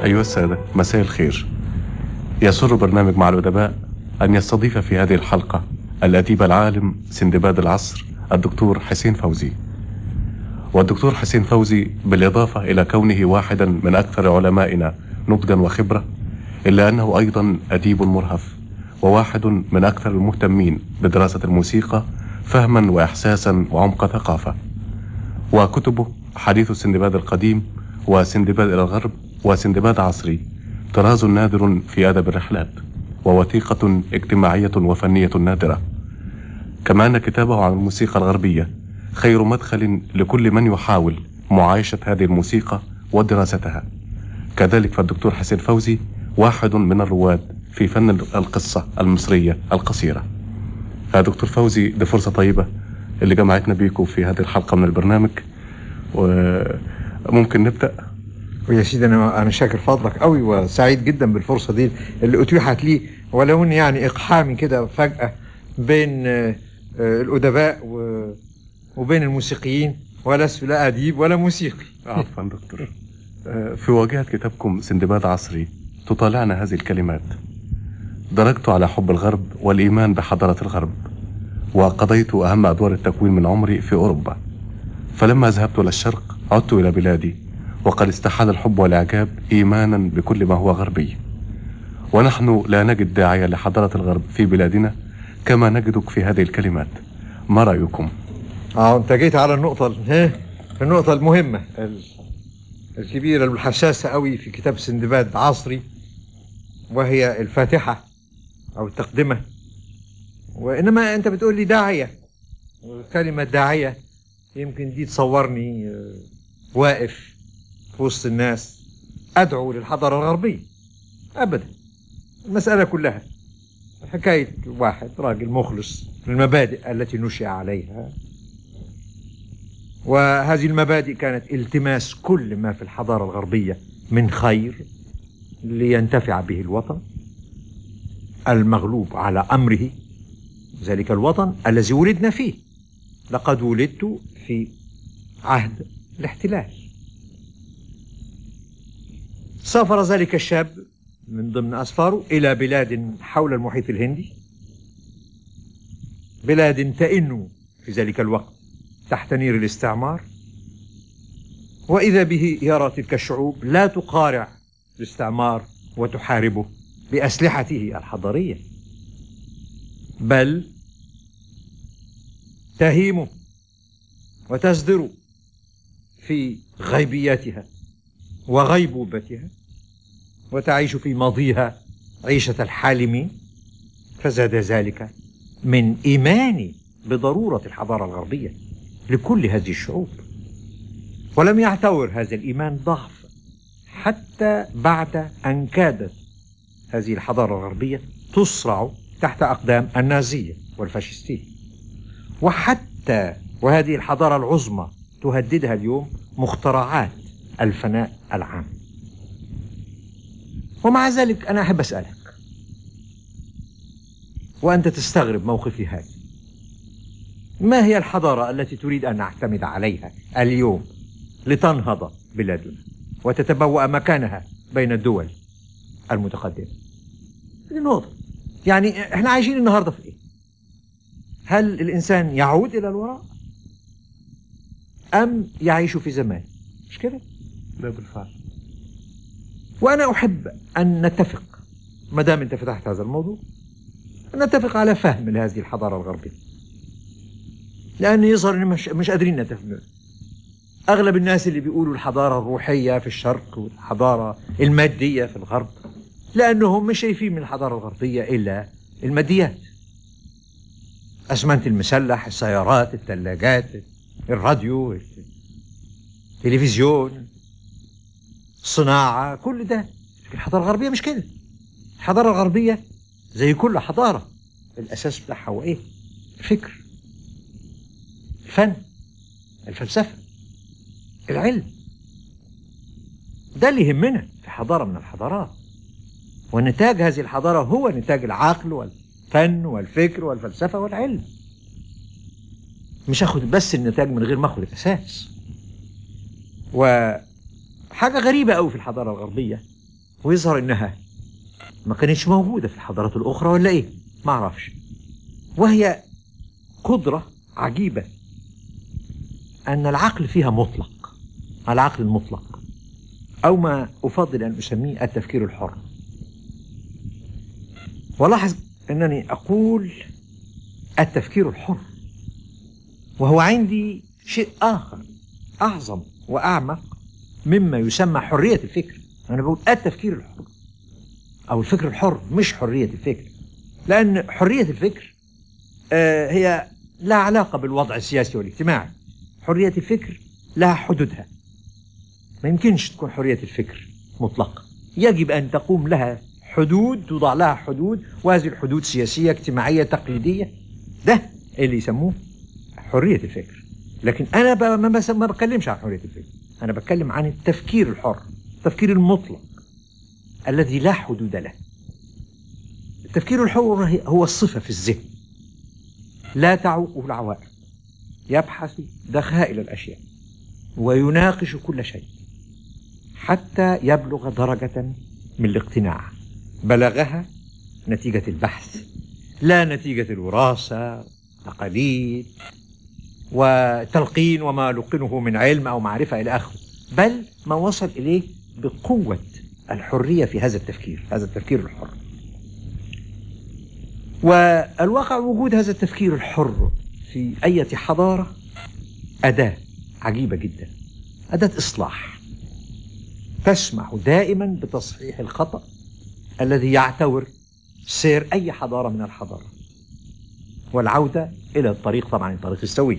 أيها السادة مساء الخير يسر برنامج مع الأدباء أن يستضيف في هذه الحلقة الأديب العالم سندباد العصر الدكتور حسين فوزي والدكتور حسين فوزي بالإضافة إلى كونه واحدا من أكثر علمائنا نضجا وخبرة إلا أنه أيضا أديب مرهف وواحد من أكثر المهتمين بدراسة الموسيقى فهما وإحساسا وعمق ثقافة وكتبه حديث السندباد القديم وسندباد إلى الغرب وسندباد عصري طراز نادر في أدب الرحلات ووثيقة اجتماعية وفنية نادرة كما أن كتابه عن الموسيقى الغربية خير مدخل لكل من يحاول معايشة هذه الموسيقى ودراستها كذلك فالدكتور حسين فوزي واحد من الرواد في فن القصة المصرية القصيرة يا دكتور فوزي دي فرصة طيبة اللي جمعتنا بيكم في هذه الحلقة من البرنامج وممكن نبدأ ويا سيدي انا انا شاكر فضلك قوي وسعيد جدا بالفرصه دي اللي اتيحت لي ولو ان يعني اقحامي كده فجاه بين آه، آه، الادباء و- وبين الموسيقيين ولست لا اديب ولا موسيقي عفوا دكتور آه، في واجهة كتابكم سندباد عصري تطالعنا هذه الكلمات درجت على حب الغرب والإيمان بحضارة الغرب وقضيت أهم أدوار التكوين من عمري في أوروبا فلما ذهبت إلى الشرق عدت إلى بلادي وقد استحال الحب والإعجاب إيمانا بكل ما هو غربي ونحن لا نجد داعية لحضارة الغرب في بلادنا كما نجدك في هذه الكلمات ما رأيكم؟ اه انت جيت على النقطه ال- ها النقطه المهمه ال- الكبيره الحساسه قوي في كتاب سندباد عصري وهي الفاتحه او التقدمه وانما انت بتقول لي داعيه كلمه داعيه يمكن دي تصورني آه، واقف في وسط الناس ادعو للحضاره الغربيه ابدا المساله كلها حكايه واحد راجل مخلص للمبادئ التي نشأ عليها وهذه المبادئ كانت التماس كل ما في الحضارة الغربية من خير لينتفع به الوطن المغلوب على أمره ذلك الوطن الذي ولدنا فيه لقد ولدت في عهد الاحتلال سافر ذلك الشاب من ضمن أسفاره إلى بلاد حول المحيط الهندي بلاد تئن في ذلك الوقت تحت نير الاستعمار وإذا به يرى تلك الشعوب لا تقارع الاستعمار وتحاربه بأسلحته الحضارية بل تهيمه وتصدر في غيبياتها وغيبوبتها وتعيش في ماضيها عيشة الحالمين فزاد ذلك من إيماني بضرورة الحضارة الغربية لكل هذه الشعوب ولم يعتبر هذا الإيمان ضعف حتى بعد أن كادت هذه الحضارة الغربية تصرع تحت أقدام النازية والفاشستية وحتى وهذه الحضارة العظمى تهددها اليوم مخترعات الفناء العام ومع ذلك أنا أحب أسألك وأنت تستغرب موقفي هذا ما هي الحضارة التي تريد أن نعتمد عليها اليوم لتنهض بلادنا وتتبوأ مكانها بين الدول المتقدمة هذه نقطة يعني احنا عايشين النهاردة في ايه هل الإنسان يعود إلى الوراء أم يعيش في زمان مش كده لا بالفعل وأنا أحب أن نتفق ما دام أنت فتحت هذا الموضوع أن نتفق على فهم لهذه الحضارة الغربية لأن يظهر إن مش, مش قادرين نتفهم أغلب الناس اللي بيقولوا الحضارة الروحية في الشرق والحضارة المادية في الغرب لأنهم مش شايفين من الحضارة الغربية إلا الماديات أسمنت المسلح السيارات الثلاجات الراديو التلفزيون الصناعة كل ده الحضارة الغربية مش كده الحضارة الغربية زي كل حضارة الأساس بتاعها هو إيه؟ الفكر الفن الفلسفة العلم ده اللي يهمنا في حضارة من الحضارات ونتاج هذه الحضارة هو نتاج العقل والفن والفكر والفلسفة والعلم مش اخد بس النتاج من غير ما اخد الاساس وحاجة غريبة قوي في الحضارة الغربية ويظهر انها ما كانتش موجوده في الحضارات الاخرى ولا ايه ما اعرفش وهي قدره عجيبه ان العقل فيها مطلق العقل المطلق او ما افضل ان اسميه التفكير الحر ولاحظ انني اقول التفكير الحر وهو عندي شيء اخر اعظم واعمق مما يسمى حريه الفكر انا بقول التفكير الحر او الفكر الحر مش حريه الفكر لان حريه الفكر آه، هي لا علاقه بالوضع السياسي والاجتماعي حريه الفكر لها حدودها ما يمكنش تكون حريه الفكر مطلقه يجب ان تقوم لها حدود توضع لها حدود وهذه الحدود سياسيه اجتماعيه تقليديه ده اللي يسموه حريه الفكر لكن انا ب- ما بس- ما بتكلمش عن حريه الفكر انا بتكلم عن التفكير الحر التفكير المطلق الذي لا حدود له التفكير الحر هي- هو الصفه في الذهن لا تعوقه العوائق يبحث دخائل الاشياء ويناقش كل شيء حتى يبلغ درجه من الاقتناع بلغها نتيجه البحث لا نتيجه الوراثه تقاليد وتلقين وما لقنه من علم او معرفه الى اخره بل ما وصل اليه بقوه الحريه في هذا التفكير هذا التفكير الحر والواقع وجود هذا التفكير الحر في اي حضاره اداه عجيبه جدا اداه اصلاح تسمح دائما بتصحيح الخطا الذي يعتور سير اي حضاره من الحضارات والعوده الى الطريق طبعا الطريق السوي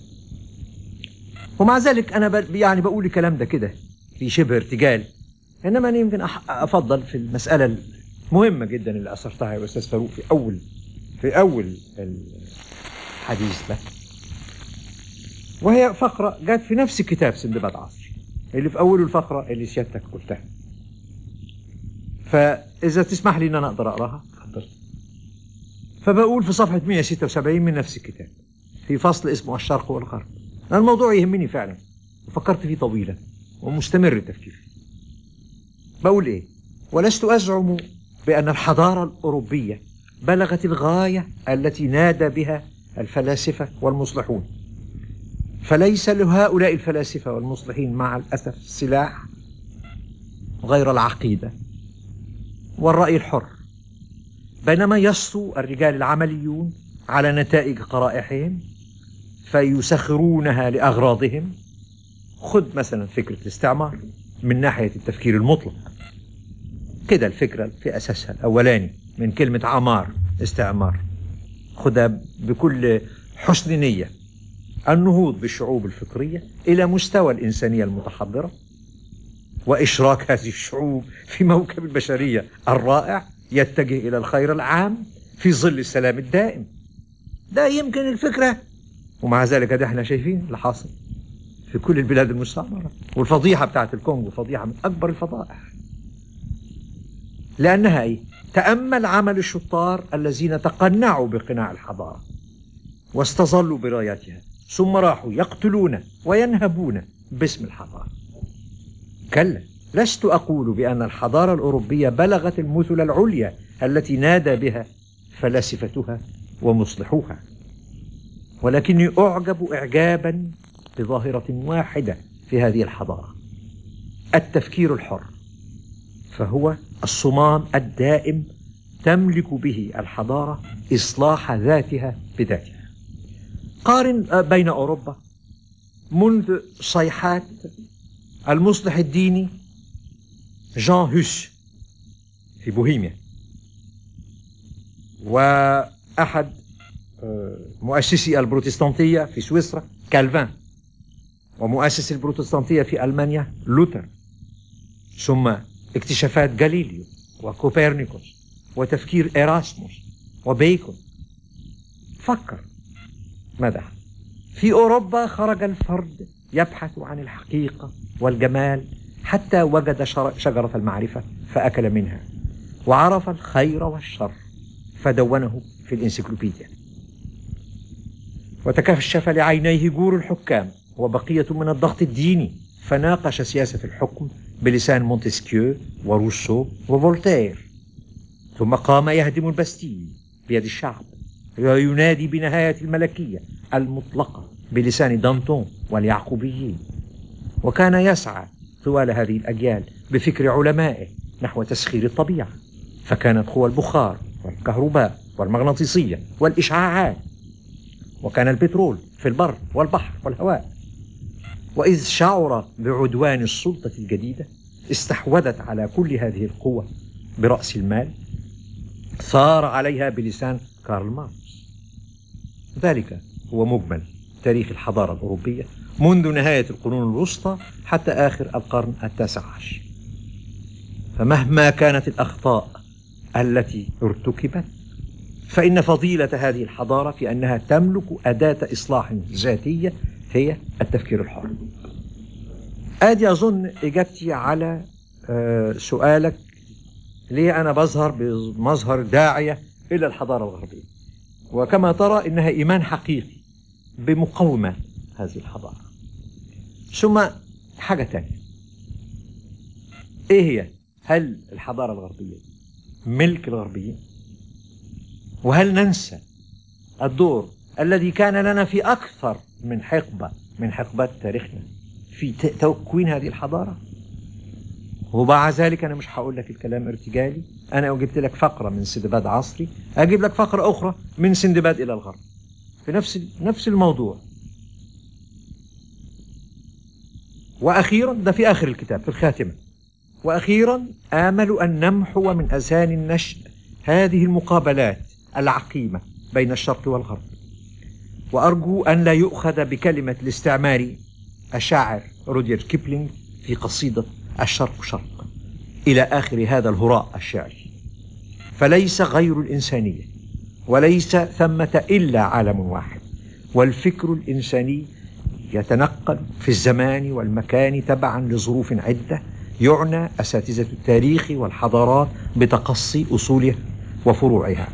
ومع ذلك انا ب- يعني بقول الكلام ده كده في شبه ارتجال انما انا يمكن أح- افضل في المساله المهمه جدا اللي اثرتها يا استاذ فاروق في اول في اول الحديث ده وهي فقره جت في نفس كتاب سندباد عصري اللي في اول الفقره اللي سيادتك قلتها فاذا تسمح لي ان انا اقدر اقراها اتفضل فبقول في صفحه 176 من نفس الكتاب في فصل اسمه الشرق والغرب أنا الموضوع يهمني فعلا وفكرت فيه طويلا ومستمر التفكير فيه بقول ايه ولست ازعم بان الحضاره الاوروبيه بلغت الغايه التي نادى بها الفلاسفه والمصلحون فليس لهؤلاء الفلاسفه والمصلحين مع الاسف سلاح غير العقيده والراي الحر بينما يسطو الرجال العمليون على نتائج قرائحهم فيسخرونها لاغراضهم خذ مثلا فكره الاستعمار من ناحيه التفكير المطلق كده الفكره في اساسها الاولاني من كلمه عمار استعمار خذها بكل حسن نيه النهوض بالشعوب الفكريه الى مستوى الانسانيه المتحضره واشراك هذه الشعوب في موكب البشريه الرائع يتجه الى الخير العام في ظل السلام الدائم ده يمكن الفكره ومع ذلك ده احنا شايفين اللي حاصل في كل البلاد المستعمره والفضيحه بتاعت الكونغو فضيحه من اكبر الفضائح لانها ايه تامل عمل الشطار الذين تقنعوا بقناع الحضاره واستظلوا برايتها ثم راحوا يقتلون وينهبون باسم الحضاره كلا لست اقول بان الحضاره الاوروبيه بلغت المثل العليا التي نادى بها فلاسفتها ومصلحوها ولكني اعجب اعجابا بظاهره واحده في هذه الحضاره التفكير الحر فهو الصمام الدائم تملك به الحضاره اصلاح ذاتها بذاتها قارن بين اوروبا منذ صيحات المصلح الديني جان هوس في بوهيميا واحد مؤسسي البروتستانتيه في سويسرا كالفان ومؤسس البروتستانتيه في المانيا لوثر ثم اكتشافات جاليليو وكوبرنيكوس وتفكير إراسموس وبيكون فكر ماذا في أوروبا خرج الفرد يبحث عن الحقيقة والجمال حتى وجد شجرة المعرفة فأكل منها وعرف الخير والشر فدونه في الإنسيكلوبيديا وتكشف لعينيه جور الحكام وبقية من الضغط الديني فناقش سياسة الحكم بلسان مونتسكيو وروسو وفولتير ثم قام يهدم البستيل بيد الشعب وينادي بنهاية الملكية المطلقة بلسان دانتون واليعقوبيين وكان يسعى طوال هذه الأجيال بفكر علمائه نحو تسخير الطبيعة فكانت قوى البخار والكهرباء والمغناطيسية والإشعاعات وكان البترول في البر والبحر والهواء وإذ شعر بعدوان السلطة الجديدة استحوذت على كل هذه القوى برأس المال ثار عليها بلسان كارل ماركس ذلك هو مجمل تاريخ الحضارة الأوروبية منذ نهاية القرون الوسطى حتى آخر القرن التاسع عشر فمهما كانت الأخطاء التي ارتكبت فإن فضيلة هذه الحضارة في أنها تملك أداة إصلاح ذاتية هي التفكير الحر آدي أظن إجابتي على آه، سؤالك ليه أنا بظهر بمظهر داعية إلى الحضارة الغربية وكما ترى إنها إيمان حقيقي بمقاومة هذه الحضارة ثم حاجة تانية إيه هي؟ هل الحضارة الغربية ملك الغربيين؟ وهل ننسى الدور الذي كان لنا في أكثر من حقبة من حقبات تاريخنا في تكوين هذه الحضارة ومع ذلك أنا مش هقول لك الكلام ارتجالي أنا جبت لك فقرة من سندباد عصري أجيب لك فقرة أخرى من سندباد إلى الغرب في نفس نفس الموضوع وأخيرا ده في آخر الكتاب في الخاتمة وأخيرا آمل أن نمحو من أذهان النشء هذه المقابلات العقيمة بين الشرق والغرب وأرجو أن لا يؤخذ بكلمة الاستعمار الشاعر رودير كيبلينج في قصيدة الشرق شرق إلى آخر هذا الهراء الشعري فليس غير الإنسانية وليس ثمة إلا عالم واحد والفكر الإنساني يتنقل في الزمان والمكان تبعا لظروف عدة يعنى أساتذة التاريخ والحضارات بتقصي أصولها وفروعها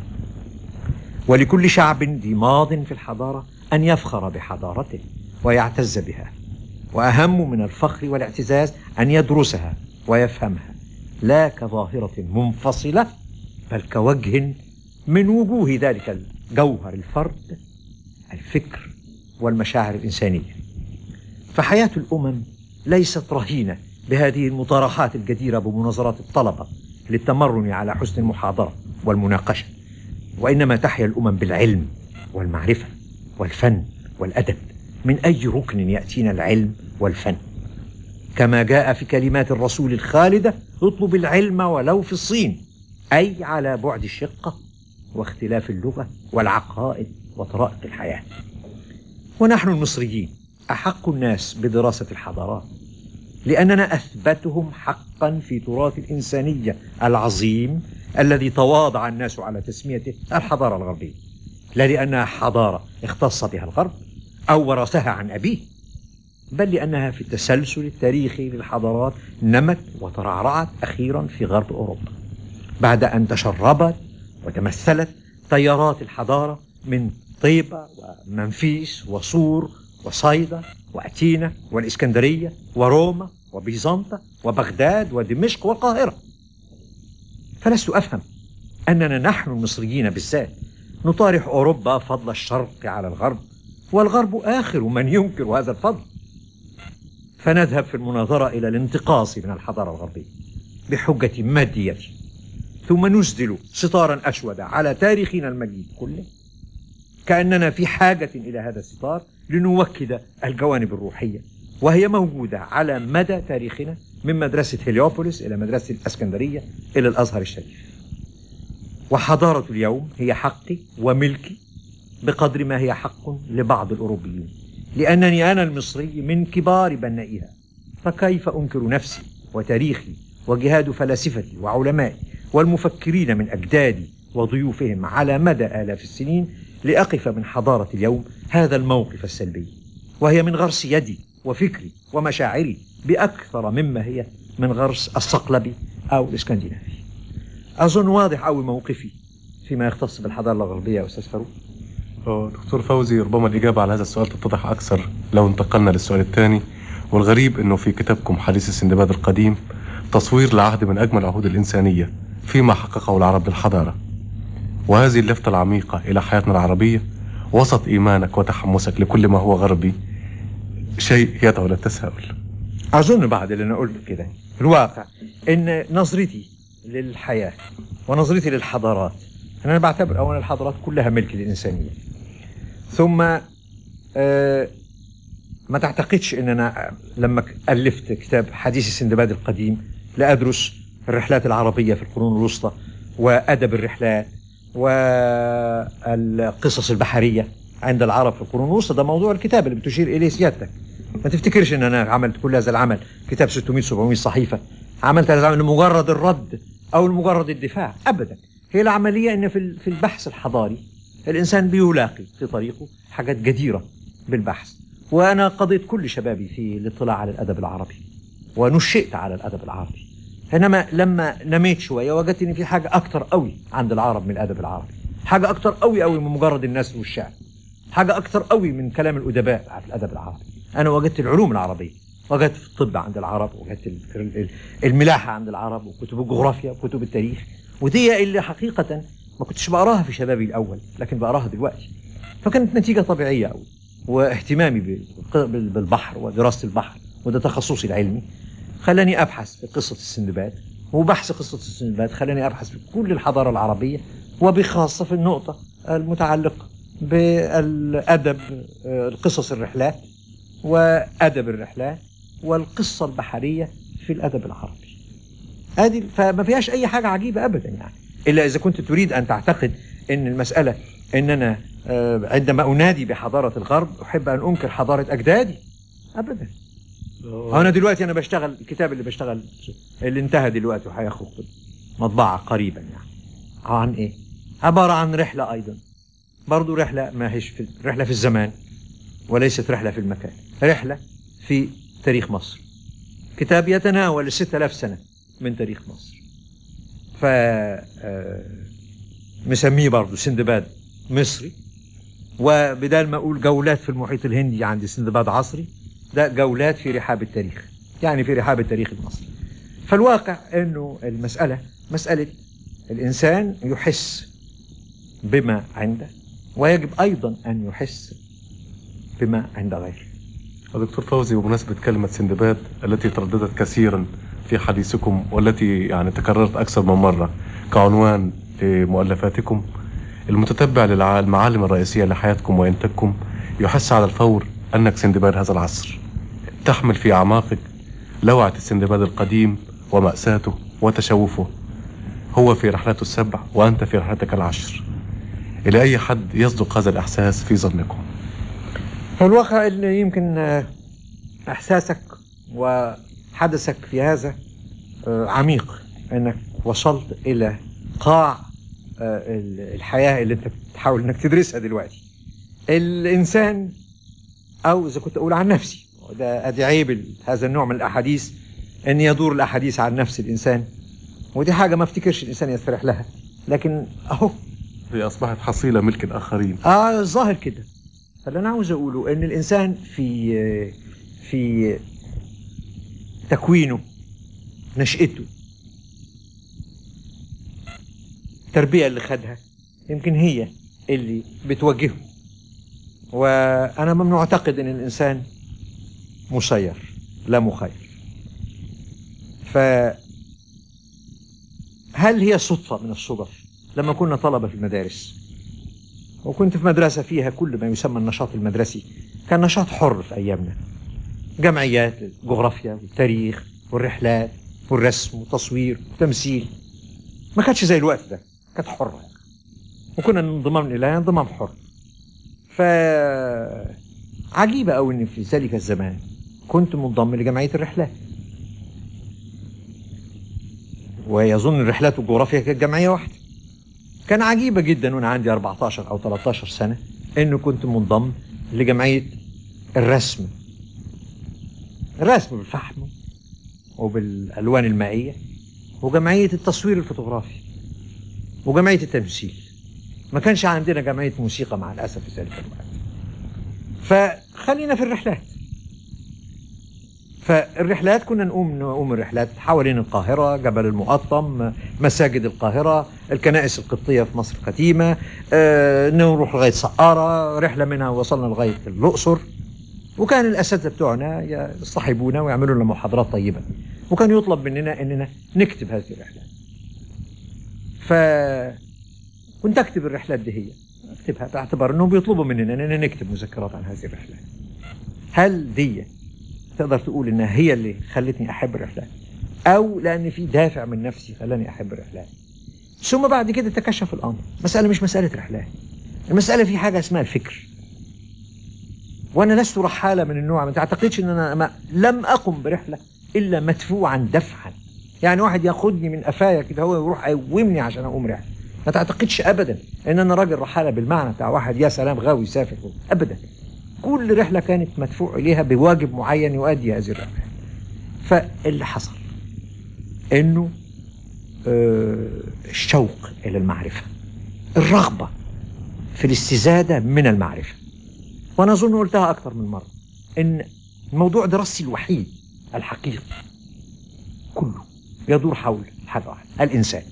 ولكل شعب ذي ماض في الحضارة أن يفخر بحضارته ويعتز بها وأهم من الفخر والاعتزاز أن يدرسها ويفهمها لا كظاهرة منفصلة بل كوجه من وجوه ذلك الجوهر الفرد الفكر والمشاعر الإنسانية فحياة الأمم ليست رهينة بهذه المطارحات الجديرة بمناظرات الطلبة للتمرن على حسن المحاضرة والمناقشة وإنما تحيا الأمم بالعلم والمعرفة والفن والأدب من أي ركن يأتينا العلم والفن كما جاء في كلمات الرسول الخالدة اطلب العلم ولو في الصين أي على بعد الشقة واختلاف اللغة والعقائد وطرائق الحياة ونحن المصريين أحق الناس بدراسة الحضارات لأننا أثبتهم حقا في تراث الإنسانية العظيم الذي تواضع الناس على تسميته الحضارة الغربية لا لأنها حضارة اختص بها الغرب أو ورثها عن أبيه بل لأنها في التسلسل التاريخي للحضارات نمت وترعرعت أخيرا في غرب أوروبا بعد أن تشربت وتمثلت تيارات الحضارة من طيبة ومنفيس وصور وصيدا وأتينا والإسكندرية وروما وبيزنطة وبغداد ودمشق والقاهرة فلست أفهم أننا نحن المصريين بالذات نطارح أوروبا فضل الشرق على الغرب والغرب آخر من ينكر هذا الفضل فنذهب في المناظرة إلى الانتقاص من الحضارة الغربية بحجة مادية ثم نسدل ستارا أسودا على تاريخنا المجيد كله كأننا في حاجة إلى هذا الستار لنوكد الجوانب الروحية وهي موجودة على مدى تاريخنا من مدرسة هليوبوليس إلى مدرسة الأسكندرية إلى الأزهر الشريف وحضارة اليوم هي حقي وملكي بقدر ما هي حق لبعض الأوروبيين لأنني أنا المصري من كبار بنائها فكيف أنكر نفسي وتاريخي وجهاد فلاسفتي وعلمائي والمفكرين من أجدادي وضيوفهم على مدى آلاف السنين لأقف من حضارة اليوم هذا الموقف السلبي وهي من غرس يدي وفكري ومشاعري بأكثر مما هي من غرس الصقلبي أو الإسكندنافي أظن واضح أوي موقفي فيما يختص بالحضارة الغربية يا أستاذ فاروق دكتور فوزي ربما الإجابة على هذا السؤال تتضح أكثر لو انتقلنا للسؤال الثاني والغريب انه في كتابكم حديث السندباد القديم تصوير لعهد من اجمل عهود الانسانيه فيما حققه العرب للحضاره وهذه اللفتة العميقة إلى حياتنا العربية وسط إيمانك وتحمسك لكل ما هو غربي شيء يدعو للتساؤل أظن بعد اللي أنا قلته كده في الواقع إن نظرتي للحياة ونظرتي للحضارات أنا بعتبر أولا الحضارات كلها ملك للإنسانية ثم آه ما تعتقدش ان انا لما الفت كتاب حديث السندباد القديم لادرس الرحلات العربيه في القرون الوسطى وادب الرحلات والقصص البحريه عند العرب في القرون الوسطى ده موضوع الكتاب اللي بتشير اليه سيادتك ما تفتكرش ان انا عملت كل هذا العمل كتاب 600 700 صحيفه عملت هذا العمل لمجرد الرد او لمجرد الدفاع ابدا هي العمليه ان في في البحث الحضاري الانسان بيلاقي في طريقه حاجات جديره بالبحث وانا قضيت كل شبابي في الاطلاع على الادب العربي ونشئت على الادب العربي انما لما نميت شويه وجدت ان في حاجه اكتر قوي عند العرب من الادب العربي حاجه اكتر قوي قوي من مجرد النثر والشعر حاجه اكتر قوي من كلام الادباء في الادب العربي انا وجدت العلوم العربيه وجدت في الطب عند العرب وجدت الملاحه عند العرب وكتب الجغرافيا وكتب التاريخ ودي اللي حقيقه ما كنتش بقراها في شبابي الاول لكن بقراها دلوقتي فكانت نتيجه طبيعيه قوي واهتمامي بالبحر ودراسه البحر وده تخصصي العلمي خلاني ابحث في قصه السندباد وبحث قصه السندباد خلاني ابحث في كل الحضاره العربيه وبخاصه في النقطه المتعلقه بالادب القصص الرحلات وادب الرحلات والقصه البحريه في الادب العربي ادي فما فيهاش اي حاجه عجيبه ابدا يعني الا اذا كنت تريد ان تعتقد ان المساله ان انا عندما انادي بحضاره الغرب احب ان انكر حضاره اجدادي ابدا انا دلوقتي انا بشتغل الكتاب اللي بشتغل اللي انتهى دلوقتي وهيخرج مطبعه قريبا يعني عن ايه عباره عن رحله ايضا برضو رحله ما هيش في رحله في الزمان وليست رحله في المكان رحله في تاريخ مصر كتاب يتناول 6000 سنه من تاريخ مصر ف مسميه برضه سندباد مصري وبدال ما اقول جولات في المحيط الهندي عندي سندباد عصري ده جولات في رحاب التاريخ يعني في رحاب التاريخ المصري فالواقع انه المساله مساله الانسان يحس بما عنده ويجب ايضا ان يحس بما عند غيره دكتور فوزي بمناسبة كلمة سندباد التي ترددت كثيرا في حديثكم والتي يعني تكررت أكثر من مرة كعنوان لمؤلفاتكم المتتبع للمعالم الرئيسية لحياتكم وإنتاجكم يحس على الفور أنك سندباد هذا العصر تحمل في أعماقك لوعة السندباد القديم ومأساته وتشوفه هو في رحلته السبع وأنت في رحلتك العشر إلى أي حد يصدق هذا الإحساس في ظنكم في الواقع اللي يمكن إحساسك وحدثك في هذا عميق أنك وصلت إلى قاع الحياة اللي أنت بتحاول أنك تدرسها دلوقتي الإنسان أو إذا كنت أقول عن نفسي وده أدي عيب هذا النوع من الأحاديث أن يدور الأحاديث عن نفس الإنسان ودي حاجة ما افتكرش الإنسان يستريح لها لكن أهو هي أصبحت حصيلة ملك الآخرين آه الظاهر كده فاللي أنا عاوز أقوله أن الإنسان في في تكوينه نشأته التربية اللي خدها يمكن هي اللي بتوجهه وأنا ممنوع أعتقد أن الإنسان مسير لا مخير ف هل هي صدفة من الصدف لما كنا طلبة في المدارس وكنت في مدرسة فيها كل ما يسمى النشاط المدرسي كان نشاط حر في أيامنا جمعيات الجغرافيا والتاريخ والرحلات والرسم والتصوير والتمثيل ما كانتش زي الوقت ده كانت حرة وكنا انضمام إليها انضمام حر ف عجيبة أوي إن في ذلك الزمان كنت منضم لجمعية الرحلات ويظن الرحلات والجغرافيا كانت جمعية واحدة كان عجيبة جدا وأنا عندي 14 أو 13 سنة إنه كنت منضم لجمعية الرسم الرسم بالفحم وبالألوان المائية وجمعية التصوير الفوتوغرافي وجمعية التمثيل ما كانش عندنا جمعية موسيقى مع الأسف في ذلك الوقت فخلينا في الرحلات فالرحلات كنا نقوم نقوم الرحلات حوالين القاهرة جبل المقطم مساجد القاهرة الكنائس القبطية في مصر القديمة آه، نروح لغاية سقارة رحلة منها وصلنا لغاية الأقصر وكان الأساتذة بتوعنا يصطحبونا ويعملوا لنا محاضرات طيبة وكان يطلب مننا أننا نكتب هذه الرحلات ف كنت أكتب الرحلات دي هي أكتبها باعتبار أنهم بيطلبوا مننا أننا نكتب مذكرات عن هذه الرحلات هل دي تقدر تقول انها هي اللي خلتني احب الرحلات او لان في دافع من نفسي خلاني احب الرحلات ثم بعد كده تكشف الامر مساله مش مساله رحلات المساله في حاجه اسمها الفكر وانا لست رحاله من النوع ما تعتقدش ان انا ما لم اقم برحله الا مدفوعا دفعا يعني واحد ياخدني من قفايا كده هو يروح يقومني عشان اقوم رحله ما تعتقدش ابدا ان انا راجل رحاله بالمعنى بتاع واحد يا سلام غاوي يسافر ابدا كل رحله كانت مدفوع اليها بواجب معين يؤدي هذه الرحله فاللي حصل انه آه، الشوق الى المعرفه الرغبه في الاستزاده من المعرفه وانا اظن قلتها اكثر من مره ان موضوع دراستي الوحيد الحقيقي كله يدور حول حاجه واحده الانسان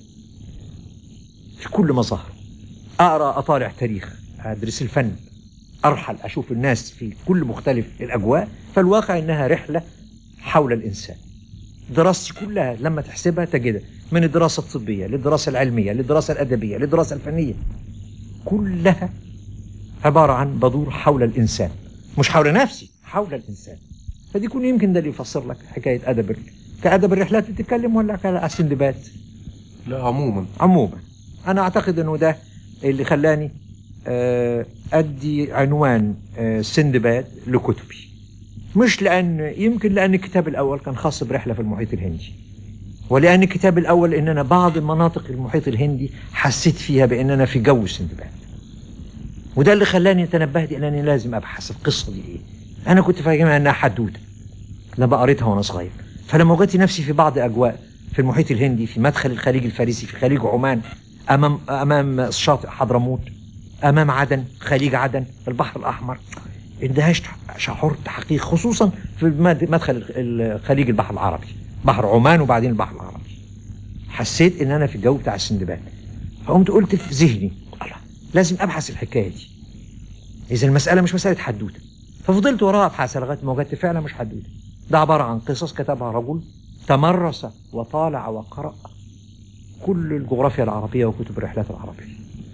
في كل مظاهره اقرا اطالع تاريخ ادرس الفن ارحل اشوف الناس في كل مختلف الاجواء فالواقع انها رحله حول الانسان دراستي كلها لما تحسبها تجدها من الدراسه الطبيه للدراسه العلميه للدراسه الادبيه للدراسه الفنيه كلها عباره عن بدور حول الانسان مش حول نفسي حول الانسان فدي يكون يمكن ده اللي يفسر لك حكايه ادب ال- كادب الرحلات بتتكلم ولا كالسندباد لا عموما عموما انا اعتقد انه ده اللي خلاني آه، ادي عنوان آه، سندباد لكتبي مش لان يمكن لان الكتاب الاول كان خاص برحله في المحيط الهندي ولان الكتاب الاول ان انا بعض مناطق المحيط الهندي حسيت فيها بان انا في جو سندباد وده اللي خلاني تنبهت ان انا لازم ابحث القصه دي ايه انا كنت فاهمها انها حدوته لما قريتها وانا صغير فلما وجدت نفسي في بعض اجواء في المحيط الهندي في مدخل الخليج الفارسي في خليج عمان امام امام شاطئ حضرموت امام عدن خليج عدن البحر الاحمر اندهشت شعرت حقيقي خصوصا في مد- مدخل الخليج البحر العربي بحر عمان وبعدين البحر العربي حسيت ان انا في الجو بتاع السندباد فقمت قلت في ذهني الله لازم ابحث الحكايه دي اذا المساله مش مساله حدوته ففضلت وراها ابحث لغايه ما وجدت فعلا مش حدوته ده عباره عن قصص كتبها رجل تمرس وطالع وقرأ كل الجغرافيا العربيه وكتب الرحلات العربيه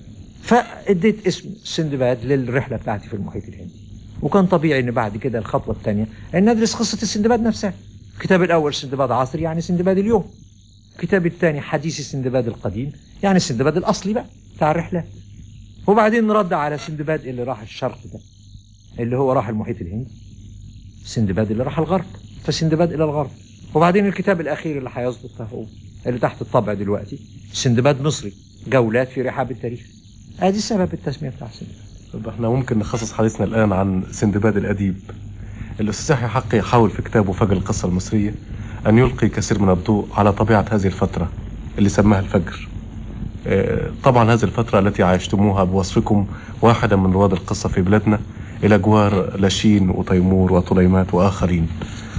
فاديت اسم سندباد للرحله بتاعتي في المحيط الهندي وكان طبيعي ان بعد كده الخطوه الثانيه ان ندرس قصه السندباد نفسها الكتاب الاول سندباد عصري يعني سندباد اليوم الكتاب الثاني حديث السندباد القديم يعني السندباد الاصلي بقى بتاع الرحله وبعدين نرد على سندباد اللي راح الشرق ده اللي هو راح المحيط الهندي سندباد اللي راح الغرب فسندباد الى الغرب وبعدين الكتاب الاخير اللي هيصدر ده هو اللي تحت الطبع دلوقتي سندباد مصري جولات في رحاب التاريخ ادي سبب التسميه بتاع سندباد طب احنا ممكن نخصص حديثنا الآن عن سندباد الأديب الأستاذ يحيى حقي يحاول في كتابه فجر القصة المصرية أن يلقي كثير من الضوء على طبيعة هذه الفترة اللي سماها الفجر آه، طبعا هذه الفترة التي عايشتموها بوصفكم واحدا من رواد القصة في بلادنا إلى جوار لاشين وتيمور وطليمات وآخرين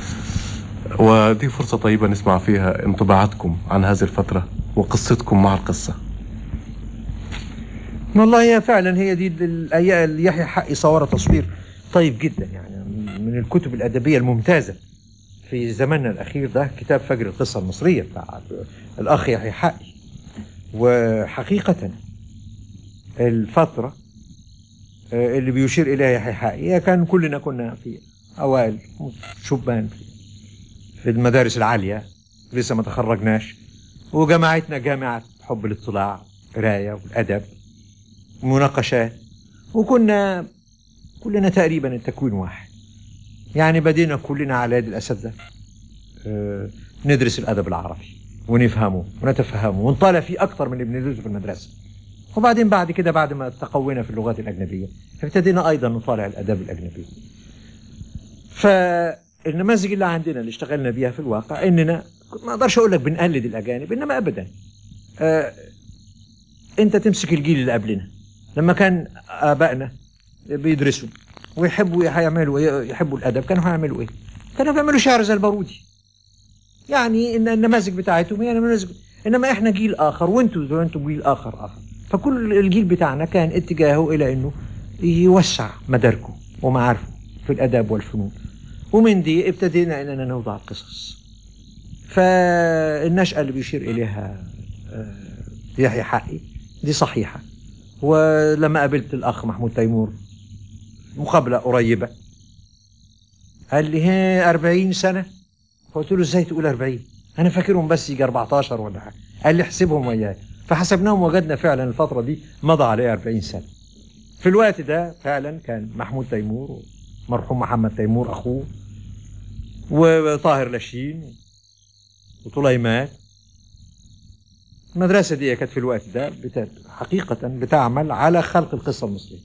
ودي فرصة طيبة نسمع فيها انطباعاتكم عن هذه الفترة وقصتكم مع القصة والله هي فعلا هي دي الايام اللي يحيى حقي صورها تصوير طيب جدا يعني من الكتب الادبيه الممتازه في زماننا الاخير ده كتاب فجر القصه المصريه بتاع الاخ يحيى حقي وحقيقه الفتره آه، اللي بيشير اليها يحيى حقي هي كان كلنا كنا في اوائل شبان في- في المدارس العاليه لسه ما تخرجناش وجماعتنا جامعه حب الاطلاع قرايه والادب مناقشات وكنا كلنا تقريبا التكوين واحد يعني بدينا كلنا على يد الاساتذه آه، ندرس الادب العربي ونفهمه ونتفهمه ونطالع فيه اكثر من اللي بندرسه في المدرسه وبعدين بعد كده بعد ما تقوينا في اللغات الاجنبيه ابتدينا ايضا نطالع الاداب الاجنبي فالنماذج اللي عندنا اللي اشتغلنا بيها في الواقع اننا ما اقدرش اقول لك بنقلد الاجانب انما ابدا آه انت تمسك الجيل اللي قبلنا لما كان ابائنا بيدرسوا ويحبوا يعملوا إيه- يحبوا الادب كانوا هيعملوا ايه؟ كانوا بيعملوا شعر زي البارودي يعني ان النماذج بتاعتهم هي نماذج انما احنا جيل اخر وانتوا انتوا جيل اخر اخر فكل الجيل بتاعنا كان اتجاهه الى انه يوسع مداركه ومعارفه في الاداب والفنون ومن دي ابتدينا اننا نوضع القصص فالنشأة اللي بيشير إليها آه، يحيى حقي دي صحيحة ولما قابلت الأخ محمود تيمور مقابلة قريبة قال لي هي 40 سنة فقلت له ازاي تقول 40 انا فاكرهم بس يجي 14 ولا حاجه قال لي احسبهم وياي فحسبناهم وجدنا فعلا الفتره دي مضى عليه 40 سنه في الوقت ده فعلا كان محمود تيمور مرحوم محمد تيمور اخوه وطاهر لاشين وطليمان المدرسة دي كانت في الوقت ده بت... حقيقة بتعمل على خلق القصة المصرية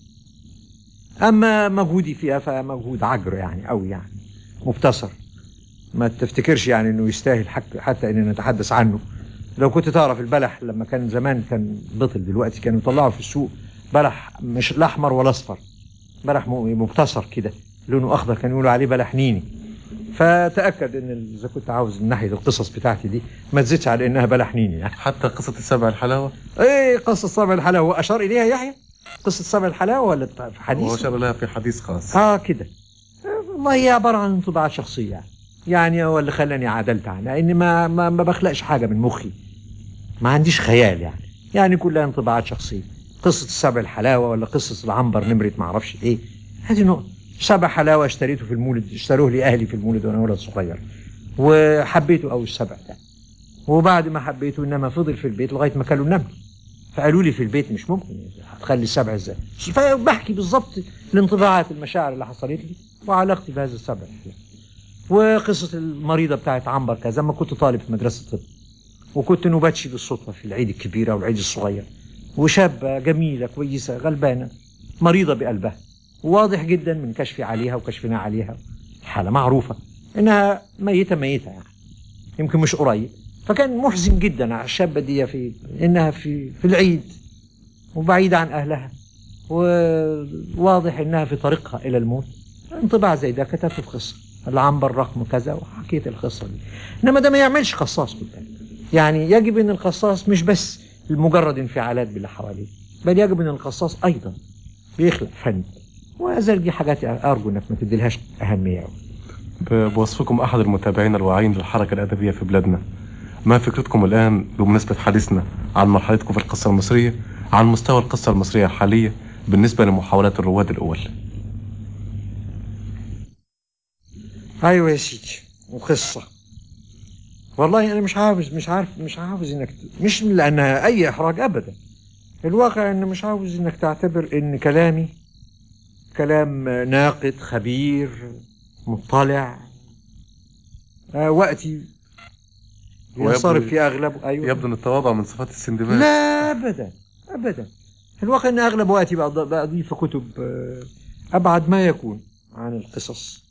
أما مجهودي فيها فمجهود عجر يعني أوي يعني مبتصر ما تفتكرش يعني انه يستاهل حك- حتى ان نتحدث عنه لو كنت تعرف البلح لما كان زمان كان بطل دلوقتي كانوا يطلعوا في السوق بلح مش الاحمر ولا اصفر بلح م- مبتصر كده لونه اخضر كانوا يقولوا عليه بلح نيني فتاكد ان اذا كنت عاوز من ناحيه القصص بتاعتي دي ما تزيدش على انها بلح نيني يعني حتى قصة السبع الحلاوة ايه قصه سبع الحلاوه هو اشار اليها يحيى قصه سبع الحلاوه ولا في وهو حديث شاب لها في حديث خاص اه كده والله هي عباره عن انطباعات شخصيه يعني يعني هو اللي خلاني عدلت عنها اني ما ما, ما بخلقش حاجه من مخي ما عنديش خيال يعني يعني كلها انطباعات شخصيه قصه السبع الحلاوه ولا قصه العنبر نمره ما اعرفش ايه هذه نقطه سبع حلاوه اشتريته في المولد اشتروه لي اهلي في المولد وانا ولد صغير وحبيته قوي السبع ده وبعد ما حبيته انما فضل في البيت لغايه ما كلوا النمل فقالوا لي في البيت مش ممكن هتخلي السبع ازاي فبحكي بالظبط الانطباعات المشاعر اللي حصلت لي وعلاقتي بهذا السبع وقصة المريضة بتاعت عنبر كذا لما كنت طالب في مدرسة طب وكنت نباتشي بالصدفة في العيد الكبيرة والعيد الصغير وشابة جميلة كويسة غلبانة مريضة بقلبها واضح جدا من كشفي عليها وكشفنا عليها حالة معروفة انها ميتة ميتة يعني يمكن مش قريب فكان محزن جدا على الشابة دي في انها في في العيد وبعيدة عن اهلها وواضح انها في طريقها الى الموت انطباع زي ده كتبته في قصه العنبر رقم كذا وحكيت القصه دي انما ده ما يعملش قصاص بالتالي يعني يجب ان القصاص مش بس مجرد انفعالات باللي حواليه بل يجب ان القصاص ايضا بيخلق فن وهذا دي حاجات ارجو انك ما تديلهاش اهميه أوي. ب- بوصفكم أحد المتابعين الواعيين للحركة الأدبية في بلادنا ما فكرتكم الآن بمناسبة حديثنا عن مرحلتكم في القصة المصرية عن مستوى القصة المصرية الحالية بالنسبة لمحاولات الرواد الأول ايوه يا سيدي وقصه والله انا مش عاوز مش عارف مش عاوز انك ت- مش لانها اي احراج ابدا الواقع ان مش عاوز انك تعتبر ان كلامي كلام ناقد خبير مطلع آه وقتي ويبدو- ينصرف في اغلبه ايوه يبدو أن التواضع من صفات السندباد لا ابدا ابدا الواقع ان اغلب وقتي بقض- بقضيه في كتب آه، ابعد ما يكون عن القصص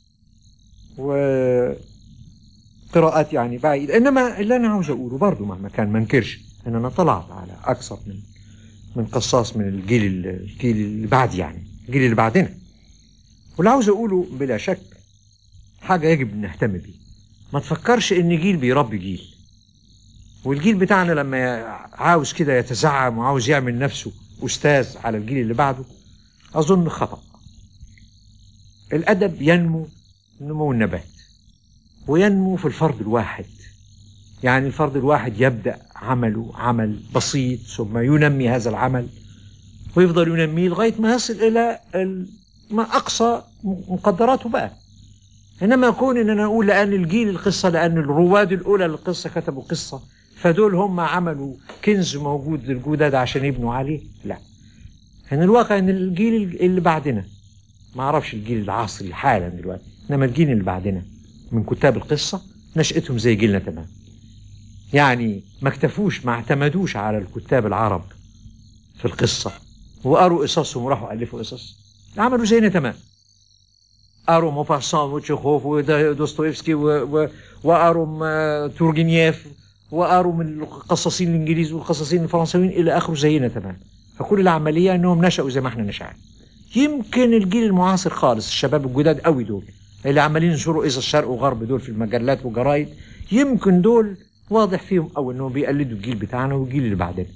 وقراءات يعني بعيدة انما اللي انا عاوز اقوله برضه مهما كان ما انكرش ان انا طلعت على اكثر من من قصاص من الجيل ال- الجيل اللي بعد يعني الجيل اللي بعدنا واللي عاوز اقوله بلا شك حاجه يجب ان نهتم بيه ما تفكرش ان جيل بيربي جيل والجيل بتاعنا لما ي- عاوز كده يتزعم وعاوز يعمل نفسه استاذ على الجيل اللي بعده اظن خطا الادب ينمو نمو النبات وينمو في الفرد الواحد يعني الفرد الواحد يبدا عمله عمل بسيط ثم ينمي هذا العمل ويفضل ينميه لغايه ما يصل الى ال- ما اقصى مقدراته بقى انما يكون ان انا اقول لان الجيل القصه لان الرواد الاولى للقصه كتبوا قصه فدول هم عملوا كنز موجود للجداد عشان يبنوا عليه لا ان الواقع ان الجيل اللي بعدنا ما اعرفش الجيل العصري حالا دلوقتي انما الجيل اللي بعدنا من كتاب القصه نشأتهم زي جيلنا تمام يعني ما اكتفوش ما اعتمدوش على الكتاب العرب في القصه وقروا قصصهم وراحوا الفوا قصص عملوا زينا تمام قروا موباسان وتشيخوف ودوستويفسكي و- و- وقروا م- تورجينييف وقروا من القصاصين الانجليز والقصاصين الفرنسيين الى اخره زينا تمام فكل العمليه انهم نشأوا زي ما احنا نشأنا يمكن الجيل المعاصر خالص الشباب الجداد قوي دول اللي عمالين ينشروا اذا الشرق وغرب دول في المجلات والجرايد يمكن دول واضح فيهم او انهم بيقلدوا الجيل بتاعنا والجيل اللي بعدنا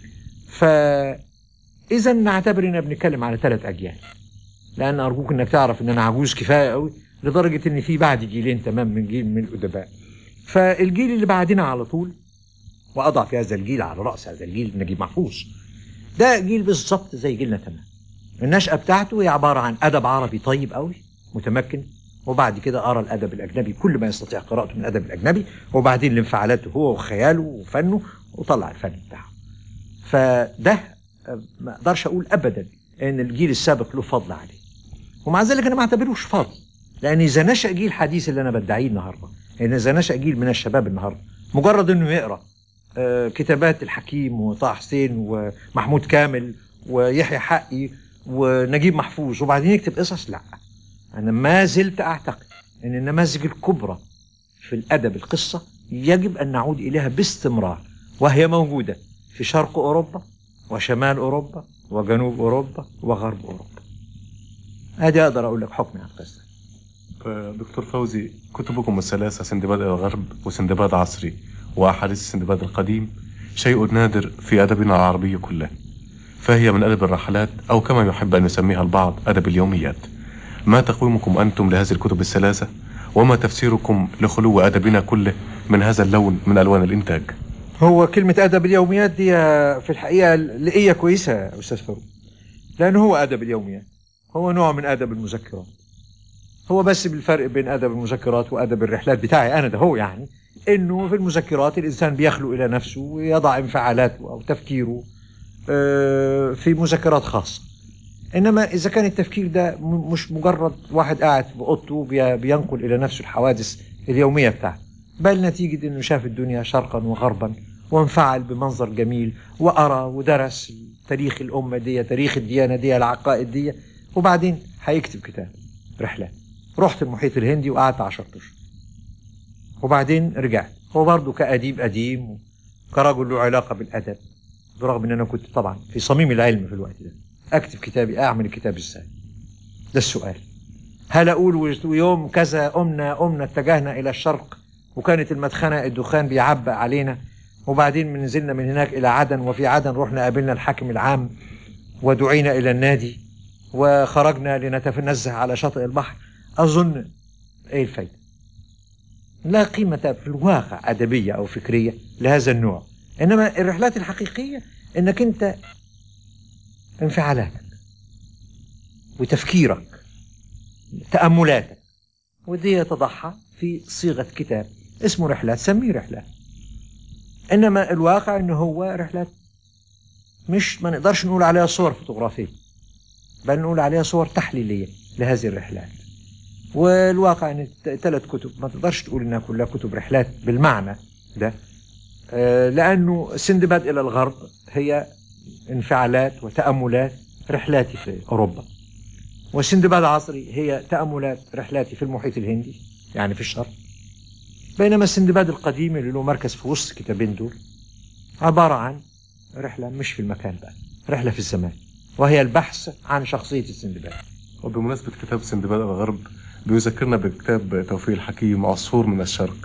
فاذا نعتبر اننا بنتكلم على ثلاث اجيال لان ارجوك انك تعرف ان انا عجوز كفايه قوي لدرجه ان في بعد جيلين تمام من جيل من الادباء فالجيل اللي بعدنا على طول واضع في هذا الجيل على راس هذا الجيل نجيب محفوظ ده جيل بالظبط زي جيلنا تمام النشأة بتاعته هي عبارة عن أدب عربي طيب قوي متمكن وبعد كده قرا الأدب الأجنبي كل ما يستطيع قراءته من الأدب الأجنبي وبعدين لانفعالاته هو وخياله وفنه وطلع الفن بتاعه فده آه، ما اقدرش اقول ابدا ان الجيل السابق له فضل عليه ومع ذلك انا ما اعتبروش فضل لان اذا نشا جيل حديث اللي انا بدعيه النهارده ان اذا نشا جيل من الشباب النهارده مجرد انه يقرا آه، كتابات الحكيم وطه حسين ومحمود كامل ويحيى حقي ونجيب محفوظ وبعدين يكتب قصص لا انا ما زلت اعتقد ان النماذج الكبرى في الادب القصه يجب ان نعود اليها باستمرار وهي موجوده في شرق اوروبا وشمال اوروبا وجنوب اوروبا وغرب اوروبا ادي اقدر اقول لك حكمي على القصه دكتور فوزي كتبكم الثلاثة سندباد الغرب وسندباد عصري وأحاديث السندباد القديم شيء نادر في أدبنا العربي كله فهي من أدب الرحلات أو كما يحب أن يسميها البعض أدب اليوميات ما تقويمكم أنتم لهذه الكتب الثلاثة وما تفسيركم لخلو أدبنا كله من هذا اللون من ألوان الإنتاج هو كلمة أدب اليوميات دي في الحقيقة لقية كويسة يا أستاذ فاروق لأنه هو أدب اليوميات هو نوع من أدب المذكرات هو بس بالفرق بين أدب المذكرات وأدب الرحلات بتاعي أنا ده هو يعني إنه في المذكرات الإنسان بيخلو إلى نفسه ويضع انفعالاته أو تفكيره آه، في مذكرات خاصة إنما إذا كان التفكير ده م- مش مجرد واحد قاعد في أوضته بي- بينقل إلى نفسه الحوادث اليومية بتاعته بل نتيجة إنه شاف الدنيا شرقا وغربا وانفعل بمنظر جميل وقرا ودرس تاريخ الأمة دي تاريخ الديانة دي العقائد دي وبعدين هيكتب كتاب رحلة رحت المحيط الهندي وقعدت 10 أشهر وبعدين رجعت هو برضه كأديب قديم كرجل له علاقة بالأدب برغم ان انا كنت طبعا في صميم العلم في الوقت ده اكتب كتابي اعمل الكتاب ازاي ده السؤال هل اقول ويوم كذا قمنا قمنا اتجهنا الى الشرق وكانت المدخنه الدخان بيعبأ علينا وبعدين من نزلنا من هناك الى عدن وفي عدن رحنا قابلنا الحاكم العام ودعينا الى النادي وخرجنا لنتنزه على شاطئ البحر اظن ايه الفايده لا قيمة في الواقع أدبية أو فكرية لهذا النوع إنما الرحلات الحقيقية إنك أنت انفعالاتك وتفكيرك تأملاتك ودي يتضحى في صيغة كتاب اسمه رحلات سميه رحلات إنما الواقع إنه هو رحلات مش ما نقدرش نقول عليها صور فوتوغرافية بل نقول عليها صور تحليلية لهذه الرحلات والواقع ان ثلاث كتب ما تقدرش تقول انها كلها كتب رحلات بالمعنى ده آه، لانه سندباد الى الغرب هي انفعالات وتاملات رحلاتي في اوروبا وسندباد عصري هي تاملات رحلاتي في المحيط الهندي يعني في الشرق بينما السندباد القديم اللي له مركز في وسط الكتابين دول عباره عن رحله مش في المكان بقى رحله في الزمان وهي البحث عن شخصيه السندباد وبمناسبة كتاب سندباد الغرب بيذكرنا بكتاب توفيق الحكيم عصفور من الشرق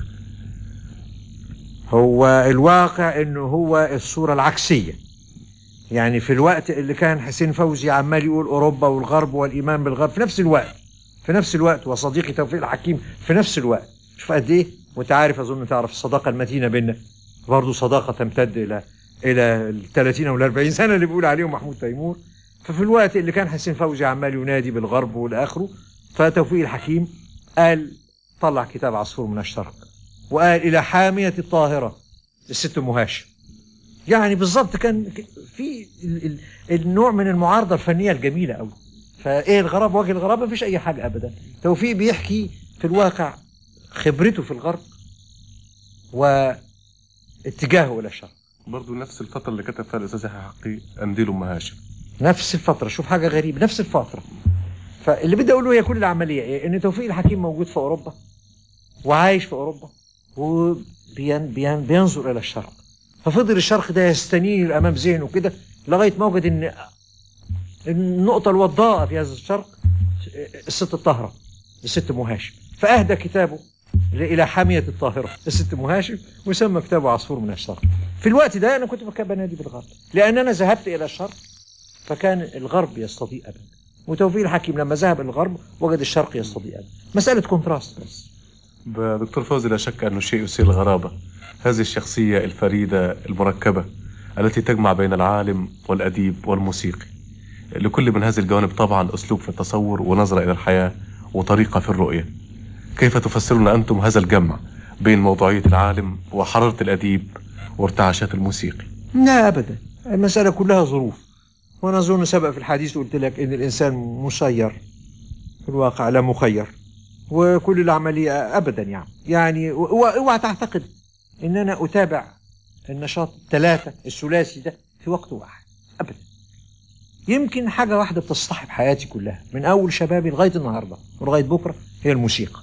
هو الواقع انه هو الصورة العكسية يعني في الوقت اللي كان حسين فوزي عمال يقول اوروبا والغرب والايمان بالغرب في نفس الوقت في نفس الوقت وصديقي توفيق الحكيم في نفس الوقت شوف قد ايه وانت عارف اظن تعرف الصداقة المتينة بيننا برضه صداقة تمتد الى الى ال 30 او ال 40 سنة اللي بيقول عليهم محمود تيمور ففي الوقت اللي كان حسين فوزي عمال ينادي بالغرب والاخره فتوفيق الحكيم قال طلع كتاب عصفور من الشرق وقال الى حاميه الطاهره الست ام هاشم يعني بالظبط كان ك- في ال- ال- النوع من المعارضه الفنيه الجميله قوي فايه الغراب وجه الغراب ما فيش اي حاجه ابدا توفيق بيحكي في الواقع خبرته في الغرب واتجاهه الى الشرق برضو نفس الفترة اللي كتب فيها الأستاذ يحيى حقي أنديل أم هاشم نفس الفتره شوف حاجه غريبه نفس الفتره فاللي بدي اقوله هي كل العمليه ايه ان توفيق الحكيم موجود في اوروبا وعايش في اوروبا وبينظر الى الشرق ففضل الشرق ده يستنير امام ذهنه كده لغايه ما وجد ان النقطه الوضاءه في هذا الشرق الست الطاهره الست ام هاشم فاهدى كتابه الى حاميه الطاهره الست ام هاشم وسمى كتابه عصفور من الشرق في الوقت ده انا كنت بكتب بنادي بالغرب لان انا ذهبت الى الشرق فكان الغرب يستضيء ابدا وتوفيق الحكيم لما ذهب الى الغرب وجد الشرق يستضيء ابدا مساله كونتراست بس دكتور فوزي لا شك أنه شيء يثير الغرابة هذه الشخصية الفريدة المركبة التي تجمع بين العالم والأديب والموسيقي لكل من هذه الجوانب طبعا أسلوب في التصور ونظرة إلى الحياة وطريقة في الرؤية كيف تفسرون أنتم هذا الجمع بين موضوعية العالم وحرارة الأديب وارتعاشات الموسيقي لا ابدا المساله كلها ظروف وانا اظن سبق في الحديث قلت لك ان الانسان مسير في الواقع لا مخير وكل العمليه ابدا يعني يعني و- اوعى تعتقد ان انا اتابع النشاط الثلاثه الثلاثي ده في وقت واحد ابدا يمكن حاجه واحده بتصطحب حياتي كلها من اول شبابي لغايه النهارده ولغايه بكره هي الموسيقى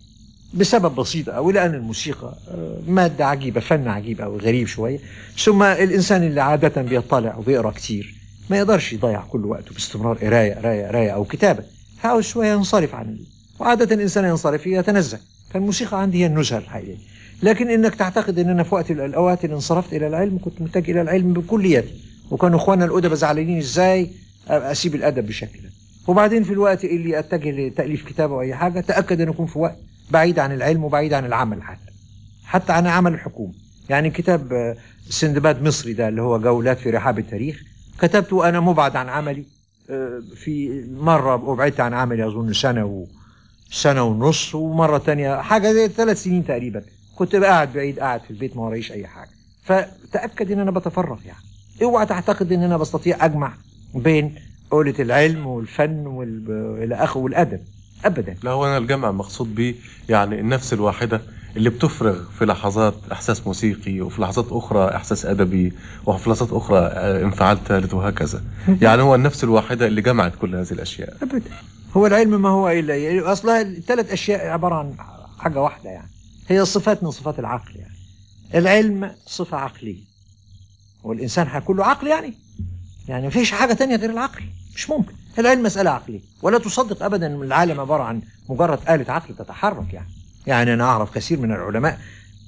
بسبب بسيط قوي لان الموسيقى آه، ماده عجيبه فن عجيب قوي غريب شويه ثم الانسان اللي عاده بيطلع وبيقرا كتير ما يقدرش يضيع كل وقته باستمرار قرايه قرايه قرايه او كتابه فعاوز شويه ينصرف عن ال- وعاده الانسان ينصرف يتنزه فالموسيقى عندي هي النزهه الحقيقيه لكن انك تعتقد ان انا في وقت من الاوقات اللي انصرفت الى العلم كنت متجه الى العلم بكليته وكانوا اخواننا الادباء زعلانين ازاي اسيب الادب بشكل ده وبعدين في الوقت اللي اتجه لتاليف كتاب او اي حاجه تاكد ان اكون في وقت بعيد عن العلم وبعيد عن العمل حتى حتى عن عمل الحكومه يعني كتاب آه، سندباد مصري ده اللي هو جولات في رحاب التاريخ كتبته وانا مبعد عن عملي آه، في مره ابعدت عن عملي اظن سنه و سنه ونص ومره تانية حاجه زي ثلاث سنين تقريبا كنت قاعد بعيد قاعد في البيت ما ورايش اي حاجه فتاكد ان انا بتفرغ يعني اوعى تعتقد ان انا بستطيع اجمع بين قولة العلم والفن وال... الى اخره والادب ابدا لا هو أنا الجمع المقصود به يعني النفس الواحدة اللي بتفرغ في لحظات إحساس موسيقي وفي لحظات أخرى إحساس أدبي وفي لحظات أخرى آه، انفعال ثالث وهكذا يعني هو النفس الواحدة اللي جمعت كل هذه الأشياء ابدا هو العلم ما هو الا يعني اصلها الثلاث اشياء عباره عن حاجه واحده يعني هي صفات من صفات العقل يعني العلم صفه عقليه والانسان هيكون له عقل يعني يعني مفيش حاجه تانية غير العقل مش ممكن العلم مساله عقليه ولا تصدق ابدا ان العالم عباره عن مجرد آلة عقل تتحرك يعني يعني انا اعرف كثير من العلماء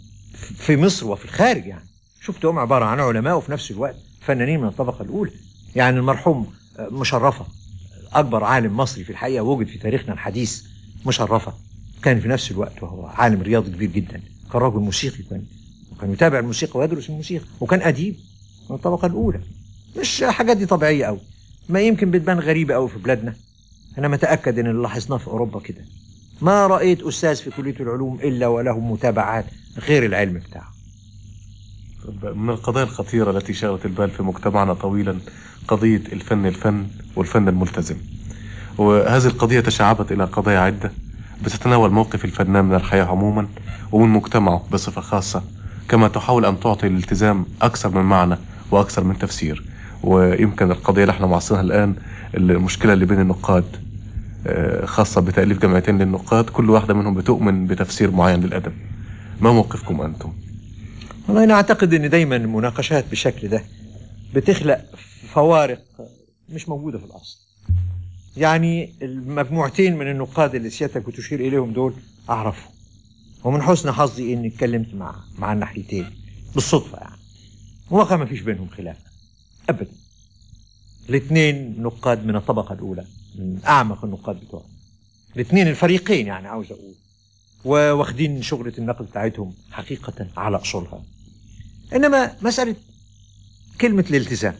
في مصر وفي الخارج يعني شفتهم عباره عن علماء وفي نفس الوقت فنانين من الطبقه الاولى يعني المرحوم آه، مشرفه اكبر عالم مصري في الحقيقه وجد في تاريخنا الحديث مشرفه كان في نفس الوقت وهو عالم رياضي كبير جدا كان راجل موسيقي كان وكان يتابع الموسيقى ويدرس الموسيقى وكان اديب من الطبقه الاولى مش حاجات دي طبيعيه قوي ما يمكن بتبان غريبه قوي في بلادنا انا متاكد ان اللي لاحظناه في اوروبا كده ما رايت استاذ في كليه العلوم الا وله متابعات غير العلم بتاعه طب من القضايا الخطيرة التي شغلت البال في مجتمعنا طويلا قضية الفن الفن والفن الملتزم وهذه القضية تشعبت إلى قضايا عدة بتتناول موقف الفنان من الحياة عموما ومن مجتمعه بصفة خاصة كما تحاول أن تعطي الالتزام أكثر من معنى وأكثر من تفسير ويمكن القضية اللي احنا معاصرينها الآن المشكلة اللي بين النقاد آه، خاصة بتأليف جمعيتين للنقاد كل واحدة منهم بتؤمن بتفسير معين للأدب ما موقفكم أنتم؟ والله انا اعتقد ان دايما المناقشات بالشكل ده بتخلق فوارق مش موجوده في الاصل يعني المجموعتين من النقاد اللي سيادتك بتشير اليهم دول اعرفهم ومن حسن حظي اني اتكلمت مع مع الناحيتين بالصدفه يعني وما ما فيش بينهم خلاف ابدا الاثنين نقاد من الطبقه الاولى من اعمق النقاد بتوعهم الاثنين الفريقين يعني عاوز اقول وواخدين شغلة النقد بتاعتهم حقيقة على أصولها إنما مسألة كلمة الالتزام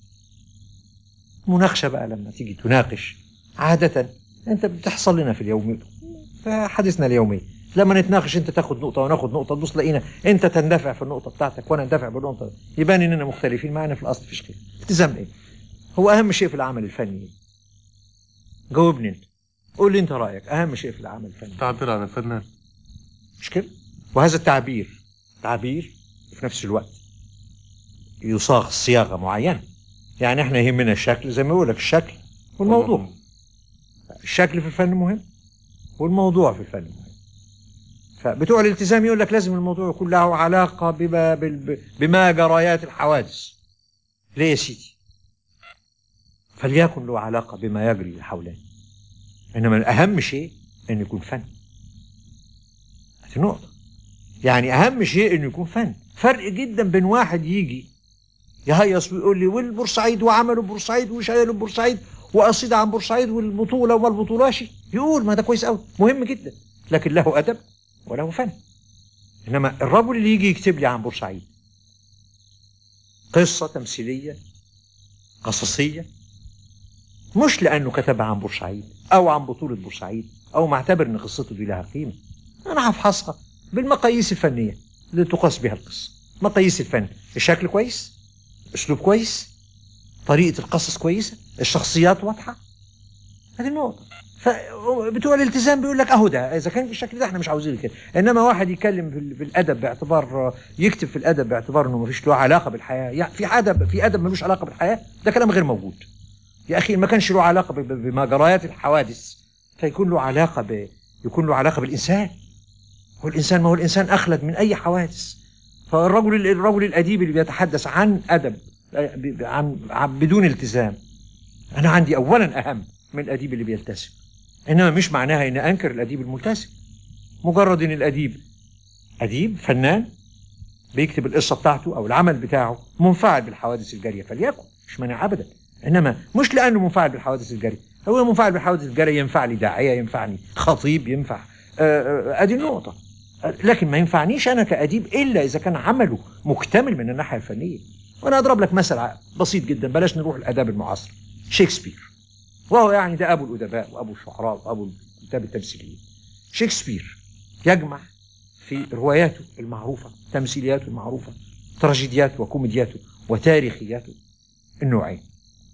مناقشة بقى لما تيجي تناقش عادة أنت بتحصل لنا في اليوم في حديثنا اليومي لما نتناقش انت تاخد نقطة وناخد نقطة تبص لقينا انت تندفع في النقطة بتاعتك وانا اندفع بالنقطة يبان اننا مختلفين معنا في الاصل فيش خلاف التزام ايه؟ هو اهم شيء في العمل الفني ايه؟ جاوبني انت قول لي انت رايك اهم شيء في العمل الفني تعبير عن الفنان مش كده؟ وهذا التعبير تعبير وفي نفس الوقت يصاغ صياغه معينه يعني احنا يهمنا الشكل زي ما بقول لك الشكل والموضوع الشكل في الفن مهم والموضوع في الفن مهم فبتوع الالتزام يقول لك لازم الموضوع يكون له علاقه بما بال- بما جريات الحوادث ليه يا سيدي فليكن له علاقه بما يجري حولنا انما الاهم شيء انه يكون فن هذه نقطة يعني أهم شيء إنه يكون فن فرق جدا بين واحد يجي يهيص ويقول لي والبورسعيد وعملوا بورسعيد وشايلوا بورسعيد وقصيدة عن بورسعيد والبطولة وما البطولاشي يقول ما ده كويس قوي مهم جدا لكن له أدب وله فن إنما الرجل اللي يجي يكتب لي عن بورسعيد قصة تمثيلية قصصية مش لأنه كتبها عن بورسعيد أو عن بطولة بورسعيد أو معتبر إن قصته دي لها قيمة أنا هفحصها بالمقاييس الفنية اللي تقاس بها القصة مقاييس الفن الشكل كويس أسلوب كويس طريقة القصص كويسة الشخصيات واضحة هذه النقطة فبتوع الالتزام بيقول لك اهو ده اذا كان بالشكل ده احنا مش عاوزين كده انما واحد يتكلم في في الادب باعتبار يكتب في الادب باعتبار انه مفيش له علاقه بالحياه يعني في ادب في ادب ملوش علاقه بالحياه ده كلام غير موجود يا اخي ما كانش له علاقه ب- ب- بمجريات الحوادث فيكون له علاقه ب يكون له علاقه بالانسان هو الانسان ما هو الانسان اخلد من اي حوادث فالرجل الرجل الاديب اللي بيتحدث عن ادب عن, عن بدون التزام انا عندي اولا اهم من الاديب اللي بيلتزم انما مش معناها ان انكر الاديب الملتزم مجرد ان الاديب اديب فنان بيكتب القصه بتاعته او العمل بتاعه منفعل بالحوادث الجاريه فليكن مش مانع ابدا انما مش لانه منفعل بالحوادث الجاريه هو منفعل بالحوادث الجاريه ينفع لي داعيه ينفعني خطيب ينفع آه، آه، ادي النقطه آه، لكن ما ينفعنيش انا كاديب الا اذا كان عمله مكتمل من الناحيه الفنيه وانا اضرب لك مثل ع- بسيط جدا بلاش نروح الاداب المعاصر شكسبير وهو يعني ده ابو الادباء وابو الشعراء وابو الكتاب التمثيليين شكسبير يجمع في رواياته المعروفه تمثيلياته المعروفه تراجيدياته وكوميدياته وتاريخياته النوعين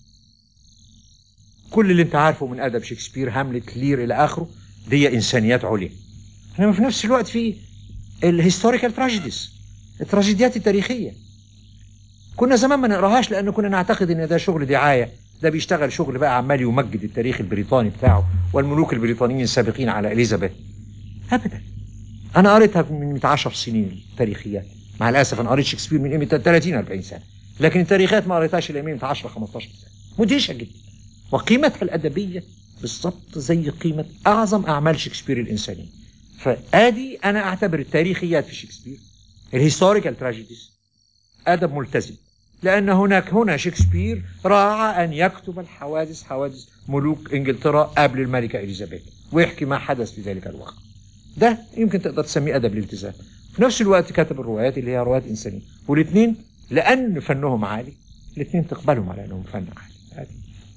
كل اللي انت عارفه من ادب شكسبير هاملت لير الى اخره دي انسانيات عليا انما في نفس الوقت في الهيستوريكال تراجيديز التراجيديات التاريخيه كنا زمان ما نقراهاش لان كنا نعتقد ان ده شغل دعايه ده بيشتغل شغل بقى عمال يمجد التاريخ البريطاني بتاعه والملوك البريطانيين السابقين على اليزابيث ابدا انا قريتها من 10 سنين التاريخيات مع الاسف انا قريت شكسبير من قيمه 30 40 سنه لكن التاريخات ما قريتهاش الا من 10 15 سنه مدهشه جدا وقيمتها الادبيه بالضبط زي قيمه اعظم اعمال شكسبير الانسانيه فادي انا اعتبر التاريخيات في شكسبير الهيستوريكال تراجيديز ادب ملتزم لان هناك هنا شكسبير راعى ان يكتب الحوادث حوادث ملوك انجلترا قبل الملكه اليزابيث ويحكي ما حدث في ذلك الوقت ده يمكن تقدر تسميه ادب الالتزام في نفس الوقت كتب الروايات اللي هي روايات انسانيه والاثنين لان فنهم عالي الاثنين تقبلهم على انهم فن عالي عادي.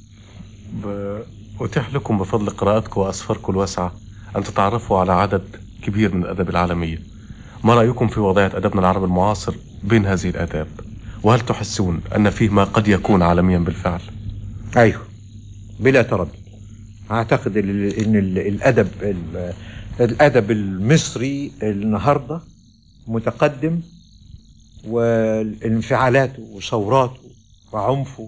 ب- أتيح لكم بفضل قراءتكم وأسفاركم الواسعة أن تتعرفوا على عدد كبير من الأدب العالمية ما رأيكم في وضعية أدبنا العربي المعاصر بين هذه الآداب وهل تحسون أن فيه ما قد يكون عالميا بالفعل ايوه بلا تردد اعتقد ال- ان ال- الادب ال- الادب المصري النهارده متقدم وانفعالاته وثوراته وعنفه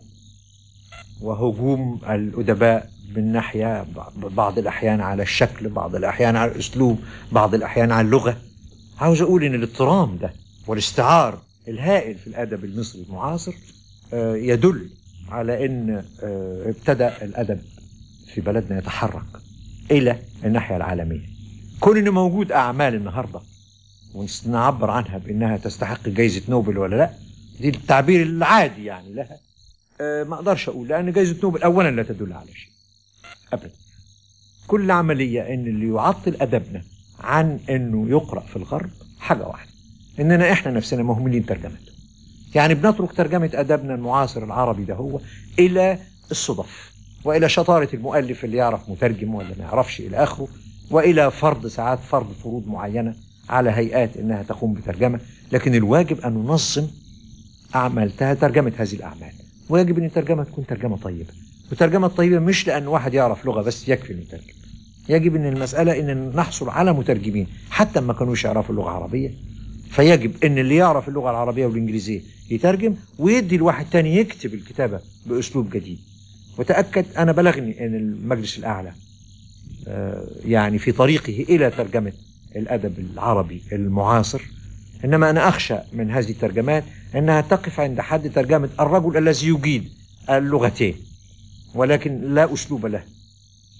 وهجوم الادباء من ناحيه بعض الاحيان على الشكل بعض الاحيان على الاسلوب بعض الاحيان على اللغه عاوز اقول ان الاضطرام ده والاستعار الهائل في الادب المصري المعاصر آه، يدل على ان آه، ابتدى الادب في بلدنا يتحرك الى الناحيه العالميه كون ان موجود اعمال النهارده ونعبر عنها بانها تستحق جائزه نوبل ولا لا دي التعبير العادي يعني لها آه، ما اقدرش اقول لان جائزه نوبل اولا لا تدل على شيء ابدا كل عمليه ان اللي يعطل ادبنا عن انه يقرا في الغرب حاجه واحده اننا احنا نفسنا مهملين ترجمته يعني بنترك ترجمه ادبنا المعاصر العربي ده هو الى الصدف والى شطاره المؤلف اللي يعرف مترجم ولا ما يعرفش الى اخره والى فرض ساعات فرض فروض معينه على هيئات انها تقوم بترجمه لكن الواجب ان ننظم اعمالتها ترجمه هذه الاعمال ويجب ان الترجمه تكون ترجمه طيبه والترجمه الطيبه مش لان واحد يعرف لغه بس يكفي انه يترجم يجب ان المساله ان نحصل على مترجمين حتى ما كانوش يعرفوا اللغه العربيه فيجب ان اللي يعرف اللغه العربيه والانجليزيه يترجم ويدي الواحد تاني يكتب الكتابه باسلوب جديد وتاكد انا بلغني ان المجلس الاعلى آه، يعني في طريقه الى ترجمه الادب العربي المعاصر انما انا اخشى من هذه الترجمات انها تقف عند حد ترجمه الرجل الذي يجيد اللغتين ولكن لا اسلوب له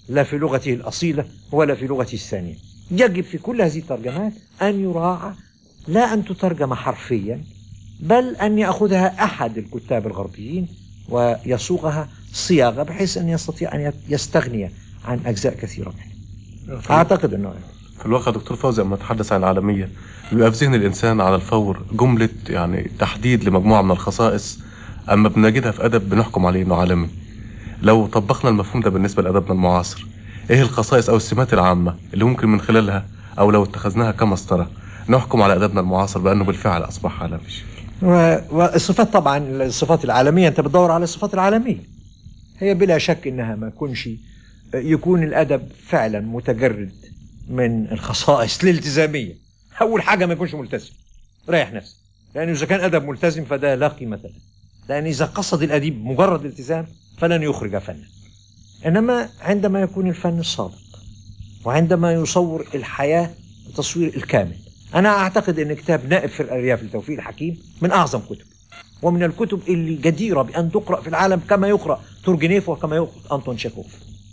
لا في لغته الأصيلة ولا في لغته الثانية يجب في كل هذه الترجمات أن يراعى لا أن تترجم حرفيا بل أن يأخذها أحد الكتاب الغربيين ويصوغها صياغة بحيث أن يستطيع أن يستغني عن أجزاء كثيرة منها أعتقد أنه في الواقع دكتور فوزي لما تحدث عن العالمية بيبقى في ذهن الإنسان على الفور جملة يعني تحديد لمجموعة من الخصائص أما بنجدها في أدب بنحكم عليه إنه عالمي لو طبقنا المفهوم ده بالنسبة لأدبنا المعاصر إيه الخصائص أو السمات العامة اللي ممكن من خلالها أو لو اتخذناها كمسطرة نحكم على أدبنا المعاصر بأنه بالفعل أصبح عالمي و- والصفات طبعا الصفات العالمية أنت بتدور على الصفات العالمية هي بلا شك إنها ما يكونش يكون الأدب فعلا متجرد من الخصائص الالتزامية أول حاجة ما يكونش ملتزم ريح نفسك لأنه إذا كان أدب ملتزم فده لا قيمة له لأن إذا قصد الأديب مجرد التزام فلن يخرج فنا إنما عندما يكون الفن صادق وعندما يصور الحياة التصوير الكامل أنا أعتقد أن كتاب نائب في الأرياف لتوفيق الحكيم من أعظم كتب ومن الكتب اللي جديرة بأن تقرأ في العالم كما يقرأ تورجنيف وكما يقرأ أنطون تشيخوف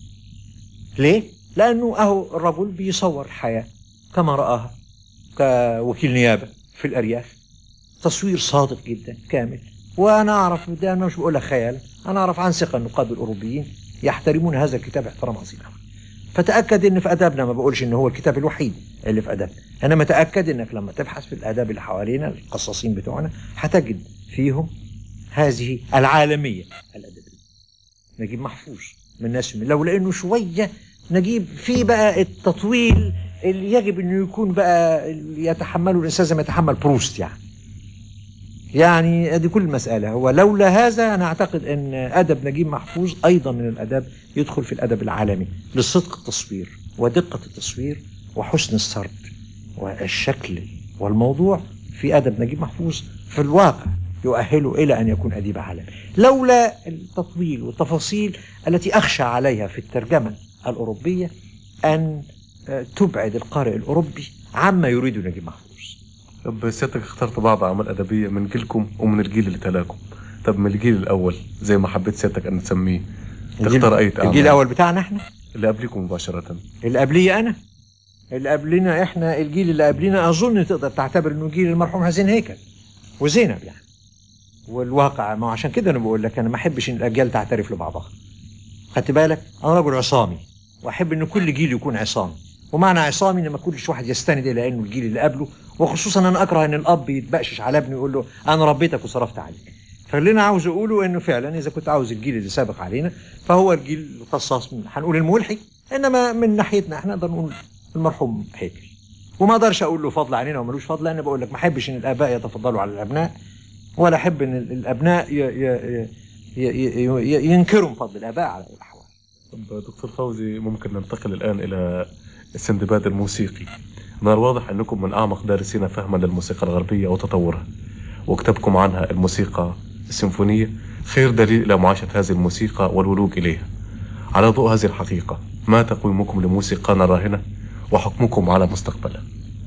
ليه؟ لأنه أهو الرجل بيصور الحياة كما رآها كوكيل نيابة في الأرياف تصوير صادق جدا كامل وأنا أعرف ده أنا مش بقول لك خيال أنا أعرف عن ثقة النقاد الأوروبيين يحترمون هذا الكتاب احترام عظيم أوي. فتأكد إن في أدبنا ما بقولش إن هو الكتاب الوحيد اللي في أدبنا أنا متأكد إنك لما تبحث في الآداب اللي حوالينا القصاصين بتوعنا هتجد فيهم هذه العالمية الأدبية نجيب محفوظ من الناس من لو لأنه شوية نجيب في بقى التطويل اللي يجب انه يكون بقى اللي يتحمله الانسان زي ما يتحمل بروست يعني يعني دي كل المسألة هو لولا هذا أنا أعتقد أن أدب نجيب محفوظ أيضا من الأدب يدخل في الأدب العالمي لصدق التصوير ودقة التصوير وحسن السرد والشكل والموضوع في أدب نجيب محفوظ في الواقع يؤهله إلى أن يكون أديب عالمي لولا التطويل والتفاصيل التي أخشى عليها في الترجمة الأوروبية أن تبعد القارئ الأوروبي عما يريد نجيب محفوظ طب سيادتك اخترت بعض أعمال أدبية من جيلكم ومن الجيل اللي تلاكم طب من الجيل الأول زي ما حبيت سيادتك أن تسميه تختار أي أعمال الجيل الأول بتاعنا احنا اللي قبلكم مباشرة اللي قبليه أنا اللي قبلنا احنا الجيل اللي قبلنا أظن تقدر تعتبر إنه جيل المرحوم حسين هيكل وزينب يعني والواقع ما عشان كده أنا بقول لك أنا ما أحبش إن الأجيال تعترف لبعضها خدت بالك أنا رجل عصامي وأحب إن كل جيل يكون عصامي ومعنى عصامي ان ما كلش واحد يستند الى انه الجيل اللي قبله وخصوصا انا اكره ان الاب يتبقشش على ابنه يقول له انا ربيتك وصرفت عليك فاللي انا عاوز اقوله انه فعلا اذا كنت عاوز الجيل اللي سابق علينا فهو الجيل القصاص من هنقول الملحي انما من ناحيتنا احنا نقدر نقول المرحوم هيكل وما اقدرش اقول له فضل علينا وملوش فضل لان بقول لك ما احبش ان الاباء يتفضلوا على الابناء ولا احب ان الابناء ي ي ي ي ينكروا فضل الاباء على الاحوال طب دكتور فوزي ممكن ننتقل الآن إلى السندباد الموسيقي من الواضح أنكم من أعمق دارسين فهما للموسيقى الغربية وتطورها وكتابكم عنها الموسيقى السيمفونية خير دليل إلى معاشة هذه الموسيقى والولوج إليها على ضوء هذه الحقيقة ما تقويمكم لموسيقانا الراهنة وحكمكم على مستقبلها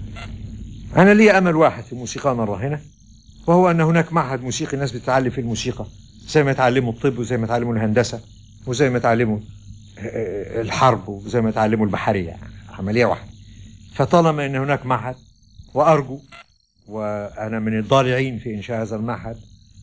أنا لي أمل واحد في موسيقانا الراهنة وهو أن هناك معهد موسيقي الناس بتتعلم فيه الموسيقى زي ما يتعلموا الطب وزي ما يتعلموا الهندسة وزي ما يتعلموا الحرب وزي ما يتعلموا البحرية يعني عملية واحدة فطالما أن هناك معهد وأرجو وأنا من الضالعين في إنشاء هذا المعهد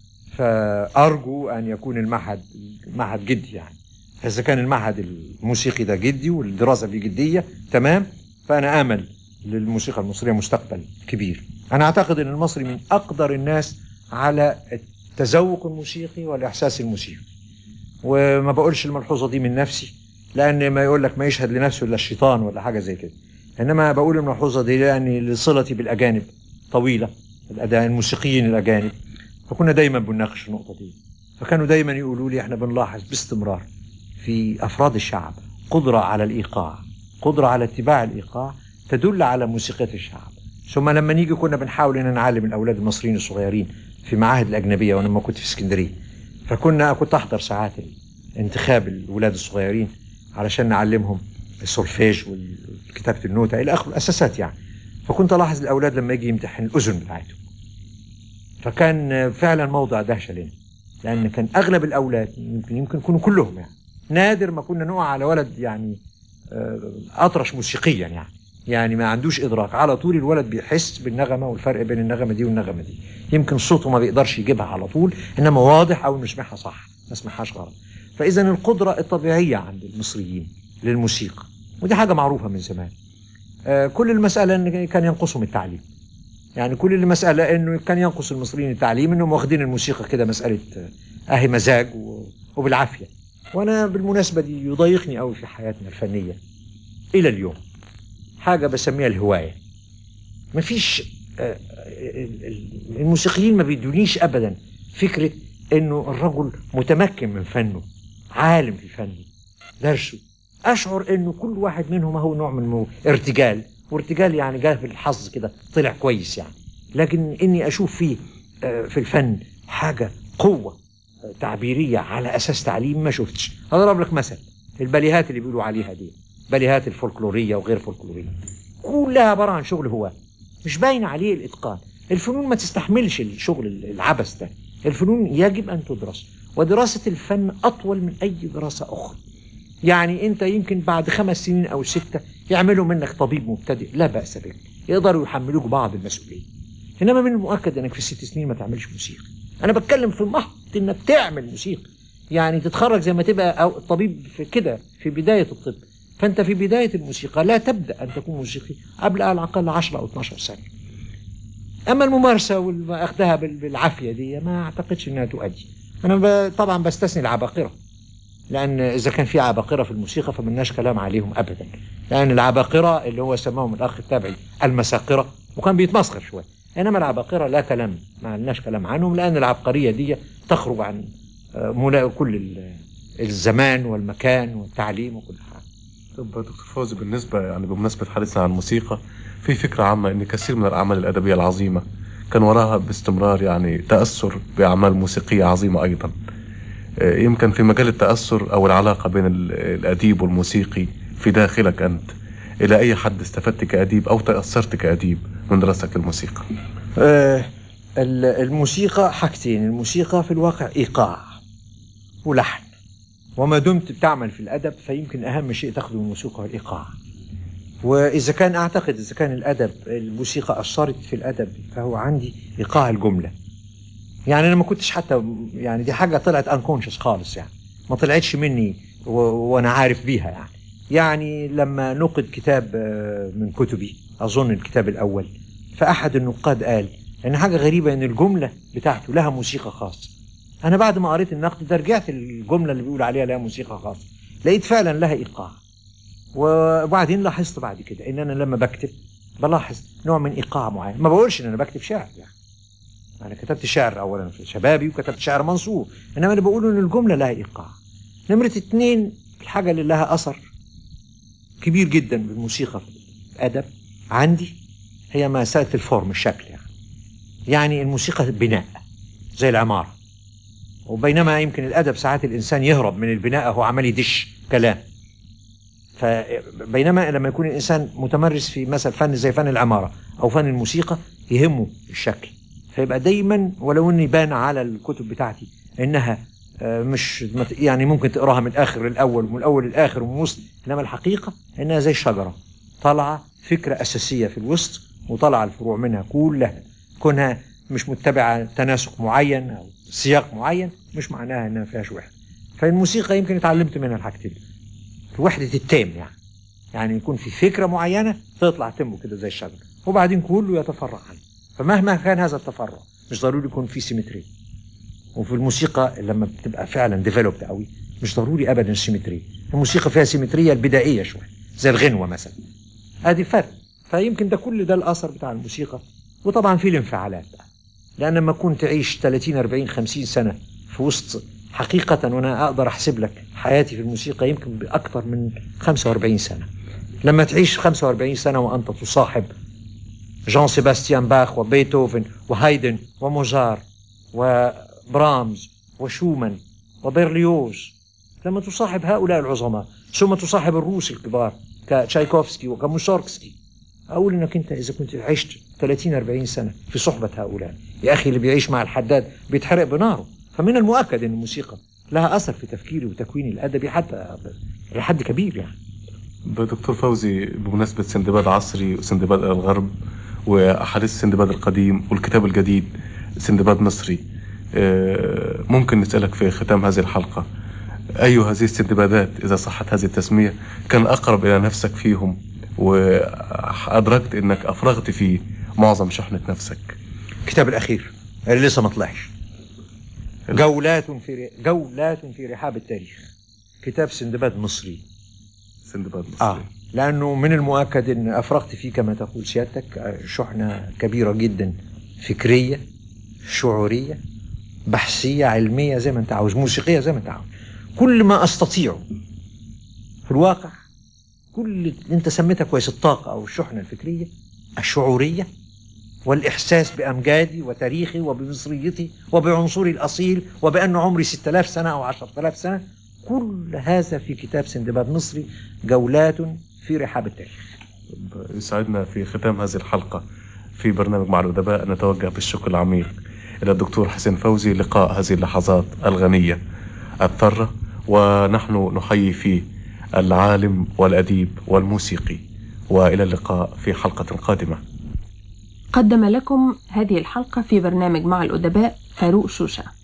فأرجو أن يكون المعهد معهد جدي يعني إذا كان المعهد الموسيقي ده جدي والدراسة فيه جدية تمام فأنا آمل للموسيقى المصرية مستقبل كبير أنا أعتقد أن المصري من أقدر الناس على التذوق الموسيقي والإحساس الموسيقي وما بقولش الملحوظة دي من نفسي لأن ما يقول لك ما يشهد لنفسه إلا الشيطان ولا حاجة زي كده إنما بقول الملحوظة دي لأني لصلتي بالأجانب طويلة الأداء الموسيقيين الأجانب فكنا دايما بنناقش النقطة دي فكانوا دايما يقولوا لي احنا بنلاحظ باستمرار في أفراد الشعب قدرة على الإيقاع قدرة على اتباع الإيقاع تدل على موسيقى الشعب ثم لما نيجي كنا بنحاول ان نعلم الاولاد المصريين الصغيرين في معاهد الاجنبيه وانا لما كنت في اسكندريه فكنا كنت احضر ساعات انتخاب الولاد الصغيرين علشان نعلمهم السولفيج وكتابه النوتة الى اخره الاساسات يعني فكنت الاحظ الاولاد لما يجي يمتحن الاذن بتاعتهم فكان فعلا موضع دهشه لنا لان كان اغلب الاولاد يمكن يمكن يكونوا كلهم يعني نادر ما كنا نقع على ولد يعني آه، اطرش موسيقيا يعني يعني ما عندوش ادراك على طول الولد بيحس بالنغمه والفرق بين النغمه دي والنغمه دي يمكن صوته ما بيقدرش يجيبها على طول انما واضح او انه يسمعها صح ما يسمعهاش غلط فاذا القدره الطبيعيه عند المصريين للموسيقى ودي حاجه معروفه من زمان آه، كل المساله ان كان ينقصهم التعليم يعني كل المساله انه كان ينقص المصريين التعليم انهم واخدين الموسيقى كده مساله آه، اهي مزاج و- وبالعافيه وانا بالمناسبه دي يضايقني قوي في حياتنا الفنيه الى اليوم حاجه بسميها الهوايه مفيش آه، ال- ال- الموسيقيين ما بيدونيش ابدا فكره انه الرجل متمكن من فنه عالم في فنه درسه اشعر انه كل واحد منهم هو نوع من مو- ارتجال وارتجال يعني جاه بالحظ كده طلع كويس يعني لكن اني اشوف فيه آه، في الفن حاجه قوه آه، تعبيريه على اساس تعليم ما شفتش هضرب لك مثل الباليهات اللي بيقولوا عليها دي باليهات الفولكلوريه وغير فولكلوريه كلها عباره عن شغل هواه مش باين عليه الاتقان الفنون ما تستحملش الشغل العبث ده الفنون يجب ان تدرس ودراسه الفن اطول من اي دراسه اخرى يعني انت يمكن بعد خمس سنين او ستة يعملوا منك طبيب مبتدئ لا بأس به يقدروا يحملوك بعض المسؤولية انما من المؤكد انك في ست سنين ما تعملش موسيقى انا بتكلم في محض انك تعمل موسيقى يعني تتخرج زي ما تبقى او طبيب في كده في بداية الطب فانت في بداية الموسيقى لا تبدأ ان تكون موسيقي قبل على الاقل 10 او 12 سنة اما الممارسة واخدها بال- بالعافية دي ما اعتقدش انها تؤدي انا ب- طبعا بستثني العباقرة لان اذا كان في عباقره في الموسيقى فملناش كلام عليهم ابدا لان العباقره اللي هو سماهم الاخ التابعي المساقره وكان بيتمسخر شويه انما العباقره لا كلام ما لناش كلام عنهم لان العبقريه دي تخرج عن آه، ملا- كل ال- الزمان والمكان والتعليم وكل حاجه طب دكتور فوزي بالنسبة يعني بمناسبة حديثنا عن الموسيقى في فكرة عامة إن كثير من الأعمال الأدبية العظيمة كان وراها باستمرار يعني تأثر بأعمال موسيقية عظيمة أيضا آه، يمكن في مجال التأثر أو العلاقة بين ال- الأديب والموسيقي في داخلك أنت إلى أي حد استفدت كأديب أو تأثرت كأديب من دراستك للموسيقى آه، ال- الموسيقى حاجتين الموسيقى في الواقع ايقاع ولحن وما دمت بتعمل في الادب فيمكن اهم شيء تاخذه من الموسيقى هو الايقاع واذا كان اعتقد اذا كان الادب الموسيقى اثرت في الادب فهو عندي ايقاع الجمله يعني انا ما كنتش حتى يعني دي حاجه طلعت انكونشس خالص يعني ما طلعتش مني و... وانا عارف بيها يعني يعني لما نقد كتاب آه، من كتبي اظن الكتاب الاول فاحد النقاد قال ان حاجه غريبه ان الجمله بتاعته لها موسيقى خاصه انا بعد ما قريت النقد ده رجعت الجمله اللي بيقول عليها لها موسيقى خاصه لقيت فعلا لها ايقاع وبعدين لاحظت بعد كده ان انا لما بكتب بلاحظ نوع من ايقاع معين ما بقولش ان انا بكتب شعر يعني انا كتبت شعر اولا في شبابي وكتبت شعر منصور انما انا بقول ان الجمله لها ايقاع نمره اتنين الحاجه اللي لها اثر كبير جدا بالموسيقى في الادب عندي هي مساله الفورم الشكل يعني يعني الموسيقى بناء زي العماره وبينما يمكن الادب ساعات الانسان يهرب من البناء هو عمال يدش كلام فبينما لما يكون الانسان متمرس في مثلا فن زي فن العماره او فن الموسيقى يهمه الشكل فيبقى دايما ولو اني بان على الكتب بتاعتي انها آه، مش مت- يعني ممكن تقراها من الاخر للاول ومن الاول للاخر ومن الوسط انما الحقيقه انها زي الشجره طالعه فكره اساسيه في الوسط وطالعه الفروع منها كلها كونها مش متبعه تناسق معين او سياق معين مش معناها انها ما فيهاش وحده فالموسيقى يمكن اتعلمت منها الحاجتين في وحده التام يعني يعني يكون في فكره معينه تطلع تمه كده زي الشجره وبعدين كله يتفرع عنه فمهما كان هذا التفرع مش ضروري يكون في سيمتري وفي الموسيقى لما بتبقى فعلا ديفلوبد قوي مش ضروري ابدا السيمتري الموسيقى فيها سيمتريه البدائيه شويه زي الغنوه مثلا ادي فرق فيمكن ده كل ده الاثر بتاع الموسيقى وطبعا في الانفعالات بقى لان لما كنت تعيش 30 40 50 سنه في وسط حقيقه وانا اقدر احسب لك حياتي في الموسيقى يمكن باكثر من 45 سنه لما تعيش 45 سنه وانت تصاحب جان سيباستيان باخ وبيتهوفن وهايدن وموزار وبرامز وشومان وبرليوز لما تصاحب هؤلاء العظماء ثم تصاحب الروس الكبار كتشايكوفسكي وكموسوركسكي اقول انك انت اذا كنت عشت 30 40 سنه في صحبه هؤلاء يا اخي اللي بيعيش مع الحداد بيتحرق بناره فمن المؤكد ان الموسيقى لها اثر في تفكيري وتكويني الادبي حتى لحد كبير يعني دكتور فوزي بمناسبة سندباد عصري وسندباد إلى الغرب وأحاديث سندباد القديم والكتاب الجديد سندباد مصري آه، ممكن نسألك في ختام هذه الحلقة أي هذه السندبادات إذا صحت هذه التسمية كان أقرب إلى نفسك فيهم وأدركت أنك أفرغت فيه معظم شحنة نفسك الكتاب الاخير اللي لسه ما طلعش جولات في جولات في رحاب التاريخ كتاب سندباد مصري سندباد مصري اه لانه من المؤكد ان افرغت فيه كما تقول سيادتك آه، شحنه كبيره جدا فكريه شعوريه بحثيه علميه زي ما انت عاوز موسيقيه زي ما انت عاوز كل ما استطيع في الواقع كل اللي انت سميتها كويس الطاقه او الشحنه الفكريه الشعوريه والإحساس بأمجادي وتاريخي وبمصريتي وبعنصري الأصيل وبأن عمري 6000 سنة أو 10000 سنة كل هذا في كتاب سندباد مصري جولات في رحاب التاريخ يسعدنا في ختام هذه الحلقة في برنامج مع الأدباء أن نتوجه بالشكر العميق إلى الدكتور حسين فوزي لقاء هذه اللحظات الغنية الثرة ونحن نحيي فيه العالم والأديب والموسيقي وإلى اللقاء في حلقة قادمة قدم لكم هذه الحلقة في برنامج مع الأدباء فاروق شوشة